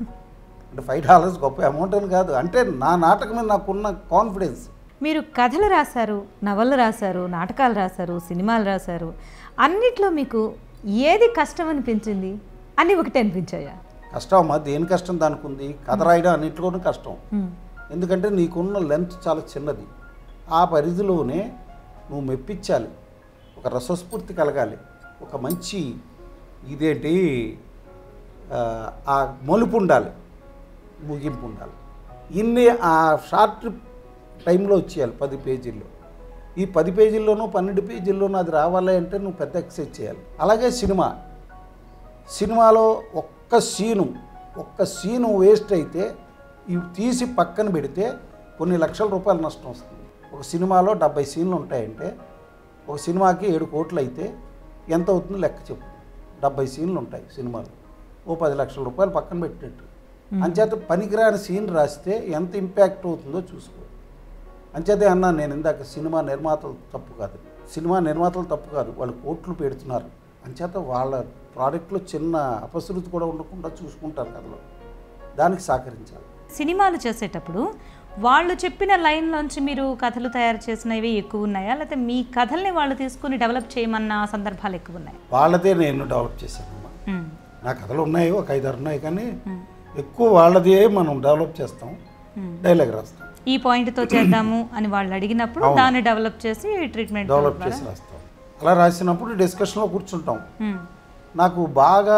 అంటే ఫైవ్ డాలర్స్ గొప్ప అమౌంట్ అని కాదు అంటే నా నాటకం మీద నాకున్న కాన్ఫిడెన్స్ మీరు కథలు రాశారు నవళ్ళు రాశారు నాటకాలు రాశారు సినిమాలు రాశారు అన్నిట్లో మీకు ఏది కష్టం అనిపించింది అన్నీ ఒకటే అనిపించాయా కష్టం అమ్మా దేని కష్టం దానికి ఉంది కథ రాయడం అన్నింటిలోనూ కష్టం మ్మ్. ఎందుకంటే నీకున్న లెంత్ చాలా చిన్నది ఆ పరిధిలోనే నువ్వు మెప్పించాలి ఒక రసస్ఫూర్తి కలగాలి ఒక మంచి ఇదేంటి ఆ, ఆ మలుపు ఉండాలి ముగింపు ఉండాలి ఇన్ని ఆ షార్ట్ టైంలో వచ్చేయాలి పది పేజీల్లో ఈ పది పేజీల్లోనూ పన్నెండు పేజీల్లోనూ అది రావాలి అంటే నువ్వు పెద్ద ఎక్సైజ్ చేయాలి అలాగే సినిమా సినిమాలో ఒక్క సీను ఒక్క సీను వేస్ట్ అయితే ఇవి తీసి పక్కన పెడితే కొన్ని లక్షల రూపాయల నష్టం వస్తుంది ఒక సినిమాలో డెబ్బై సీన్లు ఉంటాయంటే ఒక సినిమాకి ఏడు కోట్లు అయితే ఎంత అవుతుందో లెక్క చెప్పు డెబ్బై సీన్లు ఉంటాయి సినిమాలు ఓ పది లక్షల రూపాయలు పక్కన పెట్టినట్టు అంచేత పనికిరాని సీన్ రాస్తే ఎంత ఇంపాక్ట్ అవుతుందో చూసుకో అంచేతే అన్నా నేను ఇందాక సినిమా నిర్మాతలు తప్పు కాదు సినిమా నిర్మాతలు తప్పు కాదు వాళ్ళు కోట్లు పెడుతున్నారు అంచేత వాళ్ళ ప్రోడక్ట్లో చిన్న అపశృతి కూడా ఉండకుండా చూసుకుంటారు కథలో దానికి సహకరించాలి సినిమాలు చేసేటప్పుడు వాళ్ళు చెప్పిన లైన్లోంచి మీరు కథలు తయారు చేసినవి ఎక్కువ ఉన్నాయా లేకపోతే మీ కథల్ని వాళ్ళు తీసుకుని డెవలప్ చేయమన్న సందర్భాలు ఎక్కువ ఉన్నాయి వాళ్ళదే నేను డెవలప్ చేశానమ్మా నా కథలు ఉన్నాయి ఒక ఐదారు ఉన్నాయి కానీ ఎక్కువ వాళ్ళదే మనం డెవలప్ చేస్తాం డైలాగ్ రాస్తాం ఈ పాయింట్తో చేద్దాము అని వాళ్ళు అడిగినప్పుడు అవును. దాన్ని డెవలప్ చేసి ట్రీట్మెంట్ డెవలప్ చేసి రాస్తాం అలా రాసినప్పుడు డిస్కషన్లో కూర్చుంటాం నాకు బాగా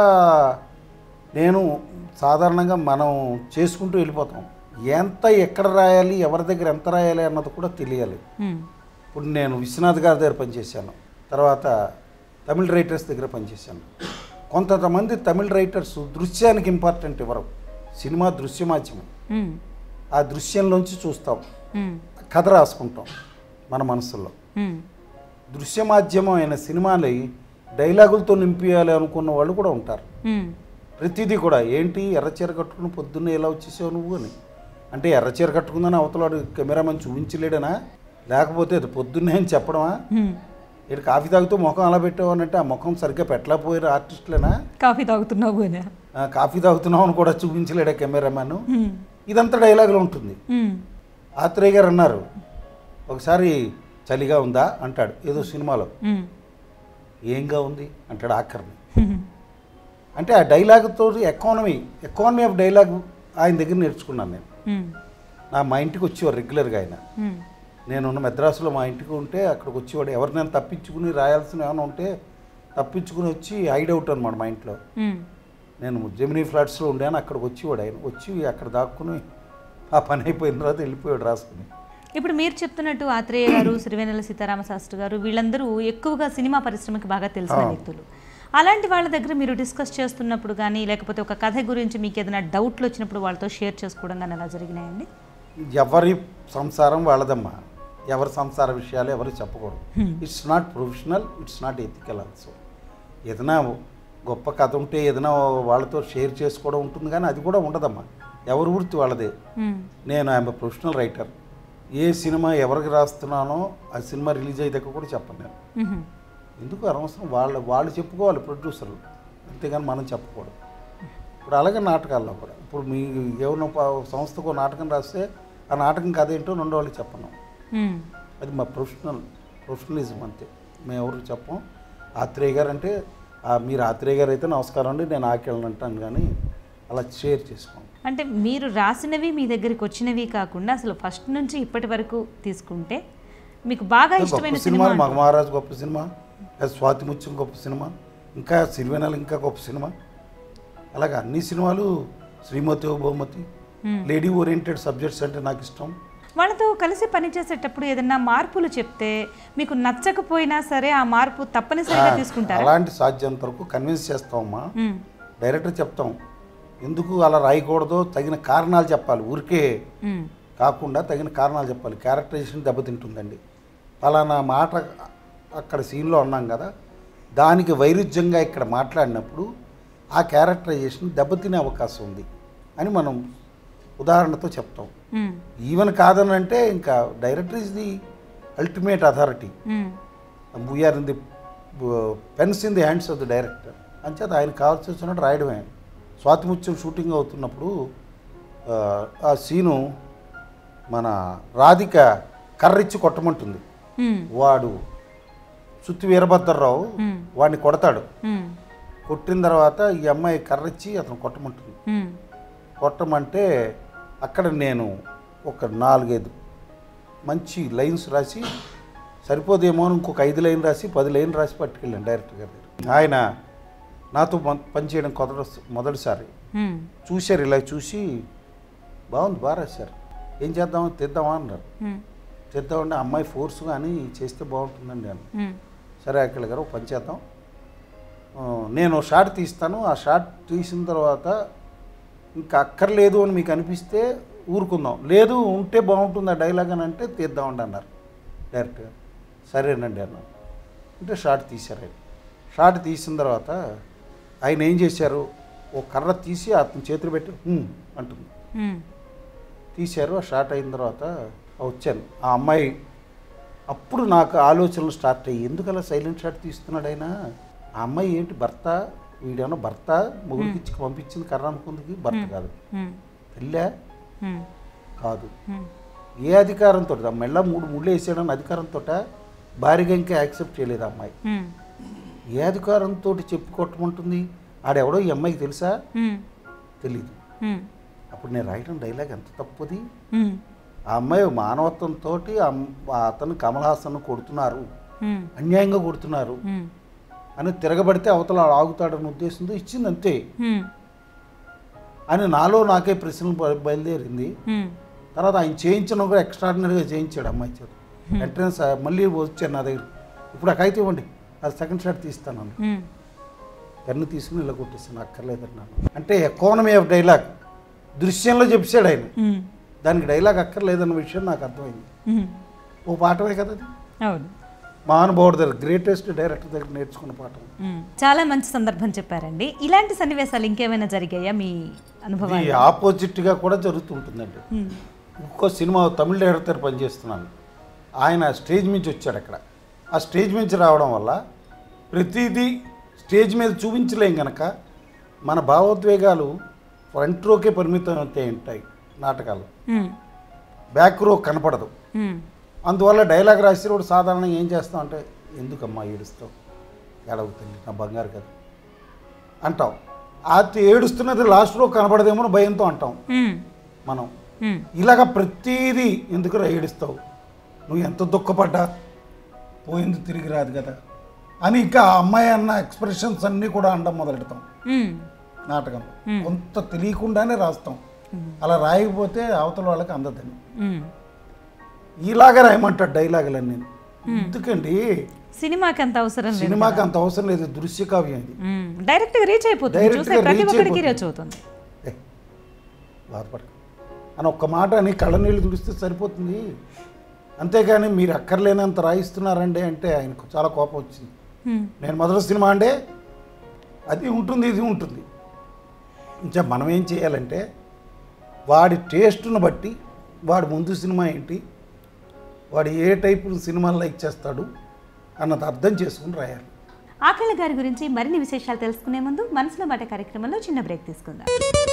నేను సాధారణంగా మనం చేసుకుంటూ వెళ్ళిపోతాం ఎంత ఎక్కడ రాయాలి ఎవరి దగ్గర ఎంత రాయాలి అన్నది కూడా తెలియాలి ఇప్పుడు నేను విశ్వనాథ్ గారి దగ్గర పనిచేశాను తర్వాత తమిళ రైటర్స్ దగ్గర పనిచేశాను కొంతమంది తమిళ రైటర్స్ దృశ్యానికి ఇంపార్టెంట్ ఇవ్వరు సినిమా దృశ్య మాధ్యమం ఆ దృశ్యంలోంచి చూస్తాం కథ రాసుకుంటాం మన మనసులో దృశ్య మాధ్యమం అయిన సినిమాని డైలాగులతో నింపియాలి అనుకున్న వాళ్ళు కూడా ఉంటారు ప్రతిదీ కూడా ఏంటి ఎర్రచీర కట్టుకుని పొద్దున్నే ఎలా వచ్చేసావు నువ్వు అని అంటే ఎర్రచీర కట్టుకుందని అవతలాడు కెమెరామెన్ చూపించలేడనా లేకపోతే అది పొద్దున్నే అని చెప్పడమా ఇటు కాఫీ తాగుతూ ముఖం అలా పెట్టావు అని అంటే ఆ ముఖం సరిగ్గా పెట్టలేకపోయారు ఆర్టిస్టులేనా కాఫీ తాగుతున్నావు అని ఆ, కాఫీ తాగుతున్నావు అని కూడా చూపించలేడా కెమెరామెన్ ఇదంతా డైలాగులో ఉంటుంది ఆత్రేయ గారు అన్నారు ఒకసారి చలిగా ఉందా అంటాడు ఏదో సినిమాలో ఏంగా ఉంది అంటాడు ఆఖరిని అంటే ఆ డైలాగ్తో ఎకానమీ ఎకానమీ ఆఫ్ డైలాగ్ ఆయన దగ్గర నేర్చుకున్నాను నేను నా మా ఇంటికి వచ్చేవారు రెగ్యులర్గా ఆయన నేనున్న మెద్రాసులో మా ఇంటికి ఉంటే అక్కడికి వచ్చేవాడు ఎవరినైనా తప్పించుకుని రాయాల్సిన ఏమైనా ఉంటే తప్పించుకుని వచ్చి హైడ్ అవుట్ అనమాట మా ఇంట్లో నేను జెమినీ ఫ్లాట్స్లో ఉండాను అక్కడికి వచ్చేవాడు ఆయన వచ్చి అక్కడ దాక్కుని ఆ పని అయిపోయిన తర్వాత వెళ్ళిపోయాడు రాసుకుని ఇప్పుడు మీరు చెప్తున్నట్టు ఆత్రేయ గారు సిరివెన్నెల సీతారామ శాస్త్రి గారు వీళ్ళందరూ ఎక్కువగా సినిమా పరిశ్రమకి బాగా తెలిసిన ఆ. వ్యక్తులు అలాంటి వాళ్ళ దగ్గర మీరు డిస్కస్ చేస్తున్నప్పుడు కానీ లేకపోతే ఒక కథ గురించి మీకు ఏదైనా డౌట్లు వచ్చినప్పుడు వాళ్ళతో షేర్ చేసుకోవడం కానీ అలా జరిగినాయండి ఎవరి సంసారం వాళ్ళదమ్మా ఎవరి సంసార విషయాలు ఎవరు చెప్పకూడదు Hmm. It's not professional it's not ethical also ఏదైనా గొప్ప కథ ఉంటే ఏదైనా వాళ్ళతో షేర్ చేసుకోవడం ఉంటుంది కానీ అది కూడా ఉండదమ్మా ఎవరి వృత్తి వాళ్ళదే మ్మ్. నేను ఐఎమ్ ప్రొఫెషనల్ రైటర్ ఏ సినిమా ఎవరికి రాస్తున్నానో ఆ సినిమా రిలీజ్ అయ్యాక కూడా చెప్పను నేను మ్మ్. ఎందుకు అనవసరం వాళ్ళ వాళ్ళు చెప్పుకోవాలి ప్రొడ్యూసర్లు అంతేగాని మనం చెప్పకూడదు ఇప్పుడు అలాగే నాటకాల్లో కూడా ఇప్పుడు మీ ఎవరినో ప- సంస్థకు నాటకం రాస్తే ఆ నాటకం కథ ఏంటో రెండో వాళ్ళకి చెప్పను మ్మ్. అది మా ప్రొఫెషనల్ ప్రొఫెషనలిజం అంతే మేము ఎవరికి చెప్పం ఆత్రేయ గారు అంటే "ఆ, మీరు ఆత్రేయ గారు అయితే నమస్కారం అండి నేను ఆకెళ్ళను అంటాను కానీ అలా షేర్ చేసుకోండి అంటే మీరు రాసినవి మీ దగ్గరికి వచ్చినవి కాకుండా అసలు ఫస్ట్ నుంచి ఇప్పటి వరకు తీసుకుంటే మీకు బాగా ఇష్టమైన గొప్ప సినిమా సినిమా మగమహారాజు గొప్ప సినిమా అది స్వాతి ముత్యం గొప్ప సినిమా ఇంకా సిరివెనల్ ఇంకా గొప్ప సినిమా అలాగే అన్ని సినిమాలు శ్రీమతి ఓ బహుమతి Hmm. లేడీ ఓరియంటెడ్ సబ్జెక్ట్స్ అంటే నాకు ఇష్టం వాళ్ళతో కలిసి పనిచేసేటప్పుడు ఏదన్నా మార్పులు చెప్తే మీకు నచ్చకపోయినా సరే ఆ మార్పు తప్పనిసరిగా తీసుకుంటారా అలాంటి సాధ్యంత వరకు కన్విన్స్ చేస్తామమ్మా మ్మ్. డైరెక్టర్ చెప్తాం ఎందుకు అలా రాయకూడదో తగిన కారణాలు చెప్పాలి ఊరికే మ్మ్. కాకుండా తగిన కారణాలు చెప్పాలి క్యారెక్టరైజేషన్ దెబ్బతింటుందండి ఫలానా మాట అక్కడ సీన్లో అన్నాం కదా దానికి వైరుధ్యంగా ఇక్కడ మాట్లాడినప్పుడు ఆ క్యారెక్టరైజేషన్ దెబ్బతినే అవకాశం ఉంది అని మనం ఉదాహరణతో చెప్తాం మ్మ్. ఈవెన్ కాదని అంటే ఇంకా director is the ultimate authority hmm. We are in the pens in the hands of the director అంచేత ఆయన కావాల్సి వచ్చినట్టు రాయడమే స్వాతిముత్యం షూటింగ్ అవుతున్నప్పుడు ఆ, ఆ సీను మన రాధిక కర్రిచ్చి కొట్టమంటుంది మ్మ్. వాడు సుత్తి వీరభద్రరావు మ్మ్. వాడిని కొడతాడు మ్మ్. కొట్టిన తర్వాత ఈ అమ్మాయి కర్రిచ్చి అతను కొట్టమంటుంది మ్మ్. కొట్టమంటే అక్కడ నేను ఒక నాలుగైదు మంచి లైన్స్ రాసి సరిపోదేమో అని ఇంకొక ఐదు లైన్ రాసి పది లైన్ రాసి పట్టుకెళ్ళాను డైరెక్టర్ గారి దగ్గర ఆయన నాతో పని పనిచేయడం కొత్త మొదటిసారి మ్మ్. చూశారు ఇలా చూసి బాగుంది బాగా రాశారు ఏం చేద్దామో తెద్దామా అన్నారు మ్మ్. తెద్దామంటే అమ్మాయి ఫోర్స్ కానీ చేస్తే బాగుంటుందండి నేను మ్మ్. సరే అఖిల గారు ఒక పని చేద్దాం ఆ, నేను షార్ట్ తీస్తాను ఆ షార్ట్ తీసిన తర్వాత ఇంకా అక్కర్లేదు అని మీకు అనిపిస్తే ఊరుకుందాం లేదు ఉంటే బాగుంటుంది ఆ డైలాగ్ అని అంటే తీద్దామండి అన్నారు డైరెక్ట్గా సరేనండి అన్నాను అంటే షార్ట్ తీశారు ఆయన షార్ట్ తీసిన తర్వాత ఆయన ఏం చేశారు ఓ కర్ర తీసి అతని చేతులు పెట్టి "హ్మ్" అంటుంది మ్మ్. తీశారు ఆ షార్ట్ అయిన తర్వాత వచ్చాను ఆ అమ్మాయి అప్పుడు నాకు ఆలోచనలు స్టార్ట్ అయ్యి ఎందుకు అలా సైలెంట్ షాట్ తీస్తున్నాడు ఆయన ఆ అమ్మాయి ఏంటి భర్త వీడేమన్నా భర్త మొగుడికి ఇచ్చి పంపించింది కర్ర అనుకుందికి భర్త కాదు మ్మ్. పెళ్ళా మ్మ్. కాదు మ్మ్. ఏ అధికారంతో ఆ మెల్ల మూడు ముళ్ళు వేసాడని అధికారంతో భారీగా ఇంకా యాక్సెప్ట్ చేయలేదు ఆ అమ్మాయి మ్మ్. ఏ అధికారంతో చెప్పుకోవటమంటుంది ఆడెవడో ఈ అమ్మాయికి తెలుసా మ్మ్. తెలీదు మ్మ్. అప్పుడు నేను రాయడం డైలాగ్ ఎంత తప్పుది మ్మ్. ఆ అమ్మాయి మానవత్వంతో అతను కమల్ హాసన్ కొడుతున్నారు మ్మ్. అన్యాయంగా కొడుతున్నారు మ్మ్. అని తిరగబడితే అవతల ఆగుతాడన్న ఉద్దేశంతో ఇచ్చింది అంతే మ్మ్. అని నాలో నాకే ప్రశ్నలు బయ- బయలుదేరింది మ్మ్. తర్వాత ఆయన చేయించడం కూడా ఎక్స్ట్రాడినరీగా చేయించాడు అమ్మాయి చేత వెంటనే స- మళ్ళీ వచ్చాను నా దగ్గర ఇప్పుడు ఆ కాగితం ఇవ్వండి అది సెకండ్ షాట్ తీస్తాను అన్నాడు. మ్మ్. పెన్ను తీసుకుని ఇలా కొట్టేస్తాను అక్కర్లేదన్నాను అంటే ఎకానమీ ఆఫ్ డైలాగ్ దృశ్యంలో చెప్పాడు ఆయన మ్మ్. దానికి డైలాగ్ అక్కర్లేదన్న విషయం నాకు అర్థమైంది మ్మ్. ఓ పాఠమే కదా అది అవును మహానుభావుడి దగ్గర గ్రేటెస్ట్ డైరెక్టర్ దగ్గర నేర్చుకున్న పాఠం మ్మ్. చాలా మంచి సందర్భం చెప్పారండి ఇలాంటి సన్నివేశాలు ఇంకేమైనా జరిగాయా మీ ఇది అనుభవాలు ఆపోజిట్గా కూడా జరుగుతుంటుందండి మ్మ్. ఇంకో సినిమా తమిళ డైరెక్టర్ పనిచేస్తున్నాను ఆయన స్టేజ్ నుంచి వచ్చాడు అక్కడ ఆ స్టేజ్ నుంచి రావడం వల్ల ప్రతిదీ స్టేజ్ మీద చూపించలేం కనుక మన భావోద్వేగాలు ఫ్రంట్ రోకే పరిమితం అవుతాయి ఉంటాయి నాటకాలు మ్మ్. బ్యాక్ రో కనపడదు మ్మ్. అందువల్ల డైలాగ్ రాసినప్పుడు సాధారణంగా ఏం చేస్తాం అంటే ఎందుకమ్మా ఏడుస్తావు ఏడవుతుంది నా బంగారు కదా అంటాం అది ఏడుస్తున్నది లాస్ట్ రో కనపడదేమో అని భయంతో అంటాం మ్మ్. మనం మ్మ్. ఇలాగ ప్రతిదీ ఎందుకు ఏడుస్తావు నువ్వు ఎంత దుఃఖపడ్డా పోయింది తిరిగి రాదు కదా అని ఇంకా ఆ అమ్మాయి అన్న ఎక్స్ప్రెషన్స్ అన్నీ కూడా అనడం మొదలెడతాం మ్మ్. నాటకంలో Hmm. కొంత తెలియకుండానే రాస్తాం అలా రాయకపోతే అవతల వాళ్ళకి అందదని మ్మ్. ఇలాగా రాయమంటాడు డైలాగులన్నీ నేను ఎందుకండి సినిమాకి అంత అవసరం లేదు సినిమాకి అంత అవసరం లేదు దృశ్య కావ్యం ఇది మ్మ్. డైరెక్ట్గా రీచ్ అయిపోతుంది డైరెక్ట్గా చూసే ప్రతి రీచ్ ఒక్కరికి అయిపోతుంది. రీచ్ అవుతుంది ఏ, బాధపడ అని ఒక్క మాట అని కళ్ళనీళ్ళు తుడిస్తే సరిపోతుంది అంతేగాని మీరు అక్కర్లేనంత రాయిస్తున్నారండి అంటే ఆయనకు చాలా కోపం వచ్చింది మ్మ్. నేను మొదటి సినిమా అంటే అది ఉంటుంది ఇది ఉంటుంది ఇంకా మనం ఏం చేయాలంటే వాడి టేస్ట్ను బట్టి వాడి ముందు సినిమా ఏంటి వాడు ఏ టైపు సినిమాలు లైక్ చేస్తాడు అన్నది అర్థం చేసుకుని రాయాలి ఆకళ్ళ గారి గురించి మరిన్ని విశేషాలు తెలుసుకునే ముందు మనసులో మాట కార్యక్రమంలో చిన్న బ్రేక్ తీసుకుందాం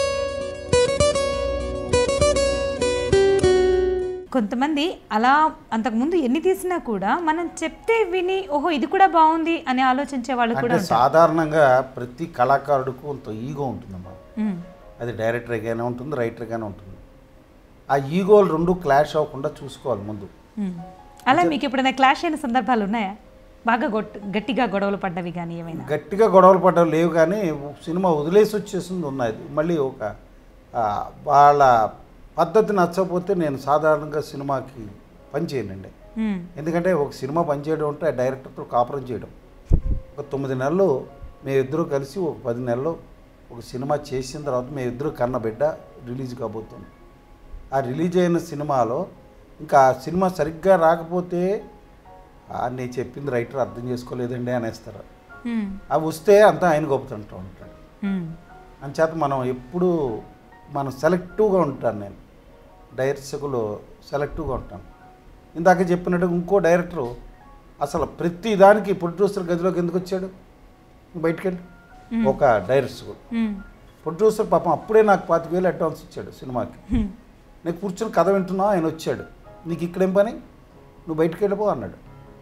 కొంతమంది అలా అంతకుముందు ఎన్ని తీసినా కూడా మనం చెప్తే విని ఓహో ఇది కూడా బాగుంది అని ఆలోచించే వాళ్ళు కూడా అంటే ఉంటారు సాధారణంగా ప్రతి కళాకారుడికి కొంత ఈగో ఉంటుందమ్మా మ్మ్. అది డైరెక్టర్గానే ఉంటుంది రైటర్గానే ఉంటుంది ఆ ఈగోలు రెండు క్లాష్ అవ్వకుండా చూసుకోవాలి ముందు మ్మ్. అలా మీకు ఎప్పుడైనా క్లాష్ అయిన సందర్భాలు ఉన్నాయా బాగా గొట్ గట్టిగా గొడవలు పడ్డవి కానీ ఏమైనా గట్టిగా గొడవలు పడ్డవి లేవు కానీ సినిమా వదిలేసి వచ్చేసింది ఉన్నది మళ్ళీ ఒక ఆ, వాళ్ళ పద్ధతి నచ్చకపోతే నేను సాధారణంగా సినిమాకి పని చేయనండి మ్మ్. ఎందుకంటే ఒక సినిమా పని చేయడం అంటే ఆ డైరెక్టర్తో కాపురం చేయడం ఒక తొమ్మిది నెలలు మేమిద్దరూ కలిసి ఒక పది నెలలు ఒక సినిమా చేసిన తర్వాత మేమిద్దరూ కన్న బిడ్డ రిలీజ్ కాబోతుంది ఆ రిలీజ్ అయిన సినిమాలో ఇంకా ఆ సినిమా సరిగ్గా రాకపోతే "ఆ, నేను చెప్పింది రైటర్ అర్థం చేసుకోలేదండి అనేస్తారు మ్మ్. అవి వస్తే అంతా ఆయన గొప్పతుంటూ ఉంటాడు మ్మ్. అంచేత మనం ఎప్పుడూ మనం సెలెక్టివ్గా ఉంటాను నేను డైరెక్టర్స్లో సెలెక్టివ్గా ఉంటాను ఇందాక చెప్పినట్టు ఇంకో డైరెక్టరు అసలు ప్రతి దానికి ప్రొడ్యూసర్ గదిలోకి ఎందుకు వచ్చాడు బయటికి వెళ్ళి ఒక డైరెక్టర్ మ్మ్. ప్రొడ్యూసర్ పాపం అప్పుడే నాకు పాతిక వేలు అడ్వాన్స్ ఇచ్చాడు సినిమాకి మ్మ్. నేను కూర్చొని కథ వింటున్నా ఆయన వచ్చాడు నీకు ఇక్కడేం పని నువ్వు బయటికి వెళ్ళిపో అన్నాడు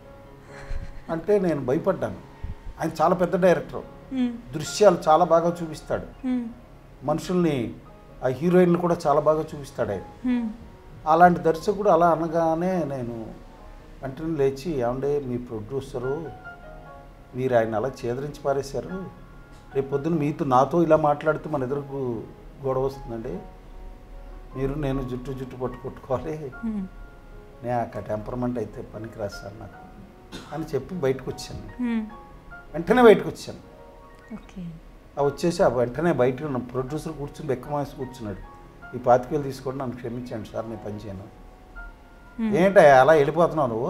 అంటే నేను భయపడ్డాను ఆయన చాలా పెద్ద డైరెక్టర్ మ్మ్. దృశ్యాలు చాలా బాగా చూపిస్తాడు మ్మ్. మనుషుల్ని ఆ హీరోయిన్ కూడా చాలా బాగా చూపిస్తాడు ఆయన మ్మ్. అలాంటి దర్శకుడు అలా అనగానే నేను వెంటనే లేచి ఏమండే మీ ప్రొడ్యూసరు మీరు ఆయన అలా చేదరించి పారేశారు రేపు పొద్దున్న మీతో నాతో ఇలా మాట్లాడితే మన ఎదురుకు గొడవ వస్తుందండి మీరు నేను జుట్టు జుట్టు పట్టు కొట్టుకోవాలి మ్మ్. నేను ఆ టెంపర్మెంట్ అయితే పనికి రాస్తాను నాకు అని చెప్పి బయటకు వచ్చాను మ్మ్. వెంటనే బయటకు వచ్చాను ఓకే ఆ వచ్చేసి ఆ వెంటనే బయట ఉన్న ప్రొడ్యూసర్ కూర్చుని బెక్కమాసి కూర్చున్నాడు ఈ పాతికేలు తీసుకోండి నన్ను క్షమించండి సార్ నేను పని చేయను మ్మ్. ఏంటి అలా వెళ్ళిపోతున్నావు నువ్వు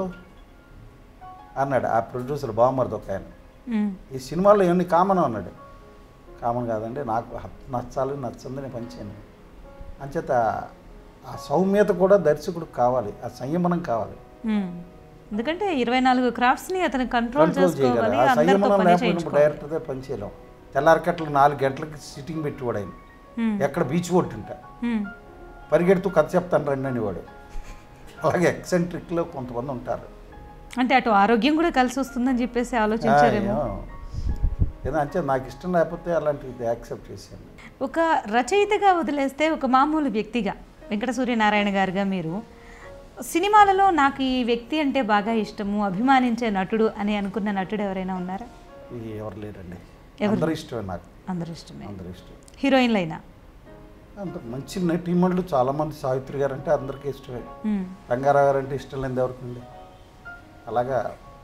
అన్నాడు ఆ ప్రొడ్యూసర్ బామ్మర్ది ఒక ఆయన మ్మ్. ఈ సినిమాలో ఏమన్నా కామన్ అన్నాడు కామన్ కాదండి నాకు హ- నచ్చాలి నచ్చంది నేను పని చేయను అంచేత ఆ సౌమ్యత కూడా దర్శకుడికి కావాలి ఆ సంయమనం కావాలి మ్మ్. ఎందుకంటే ఇరవై నాలుగు క్రాఫ్ట్స్ ని అతను కంట్రోల్ కంట్రోల్ చేయగలరు చేసుకోవాలి ఆ అందరితో సంయమనం పని లేకపోయినప్పుడు చేయించుకోవాలి డైరెక్టర్తో పని చేయలేం తెల్లారికట్లు నాలుగు గంటలకి సిట్టింగ్ పెట్టేవాడు ఆయన మ్మ్. ఎక్కడ బీచ్ కొట్టుంటా మ్మ్. పరిగెడుతూ కథ చెప్తాను రండి అనేవాడు అలాగే ఎక్సెంట్రిక్లో కొంతమంది ఉంటారు అంటే అటు ఆరోగ్యం కూడా కలిసి వస్తుందని చెప్పేసి ఆలోచించారేమో ఆ, ఏదో అంటే నాకు ఇష్టం లేకపోతే అలాంటిది యాక్సెప్ట్ చేశాను ఒక రచయితగా వదిలేస్తే ఒక మామూలు వ్యక్తిగా వెంకట సూర్యనారాయణ గారుగా మీరు సినిమాలలో నాకు ఈ వ్యక్తి అంటే బాగా ఇష్టము అభిమానించే నటుడు అని అనుకున్న నటుడు ఎవరైనా ఉన్నారా ఇది ఎవరు లేరండి ఎవరు? అందరూ ఇష్టమే నాకు అందరు ఇష్టమే అందరూ ఇష్టం హీరోయిన్లు అయినా అంత మంచి నటీమణులు చాలామంది సావిత్రి గారు అంటే అందరికీ ఇష్టమే మ్మ్. రంగారావు గారు అంటే ఇష్టం లేనిది ఎవరికి ఉంది అలాగా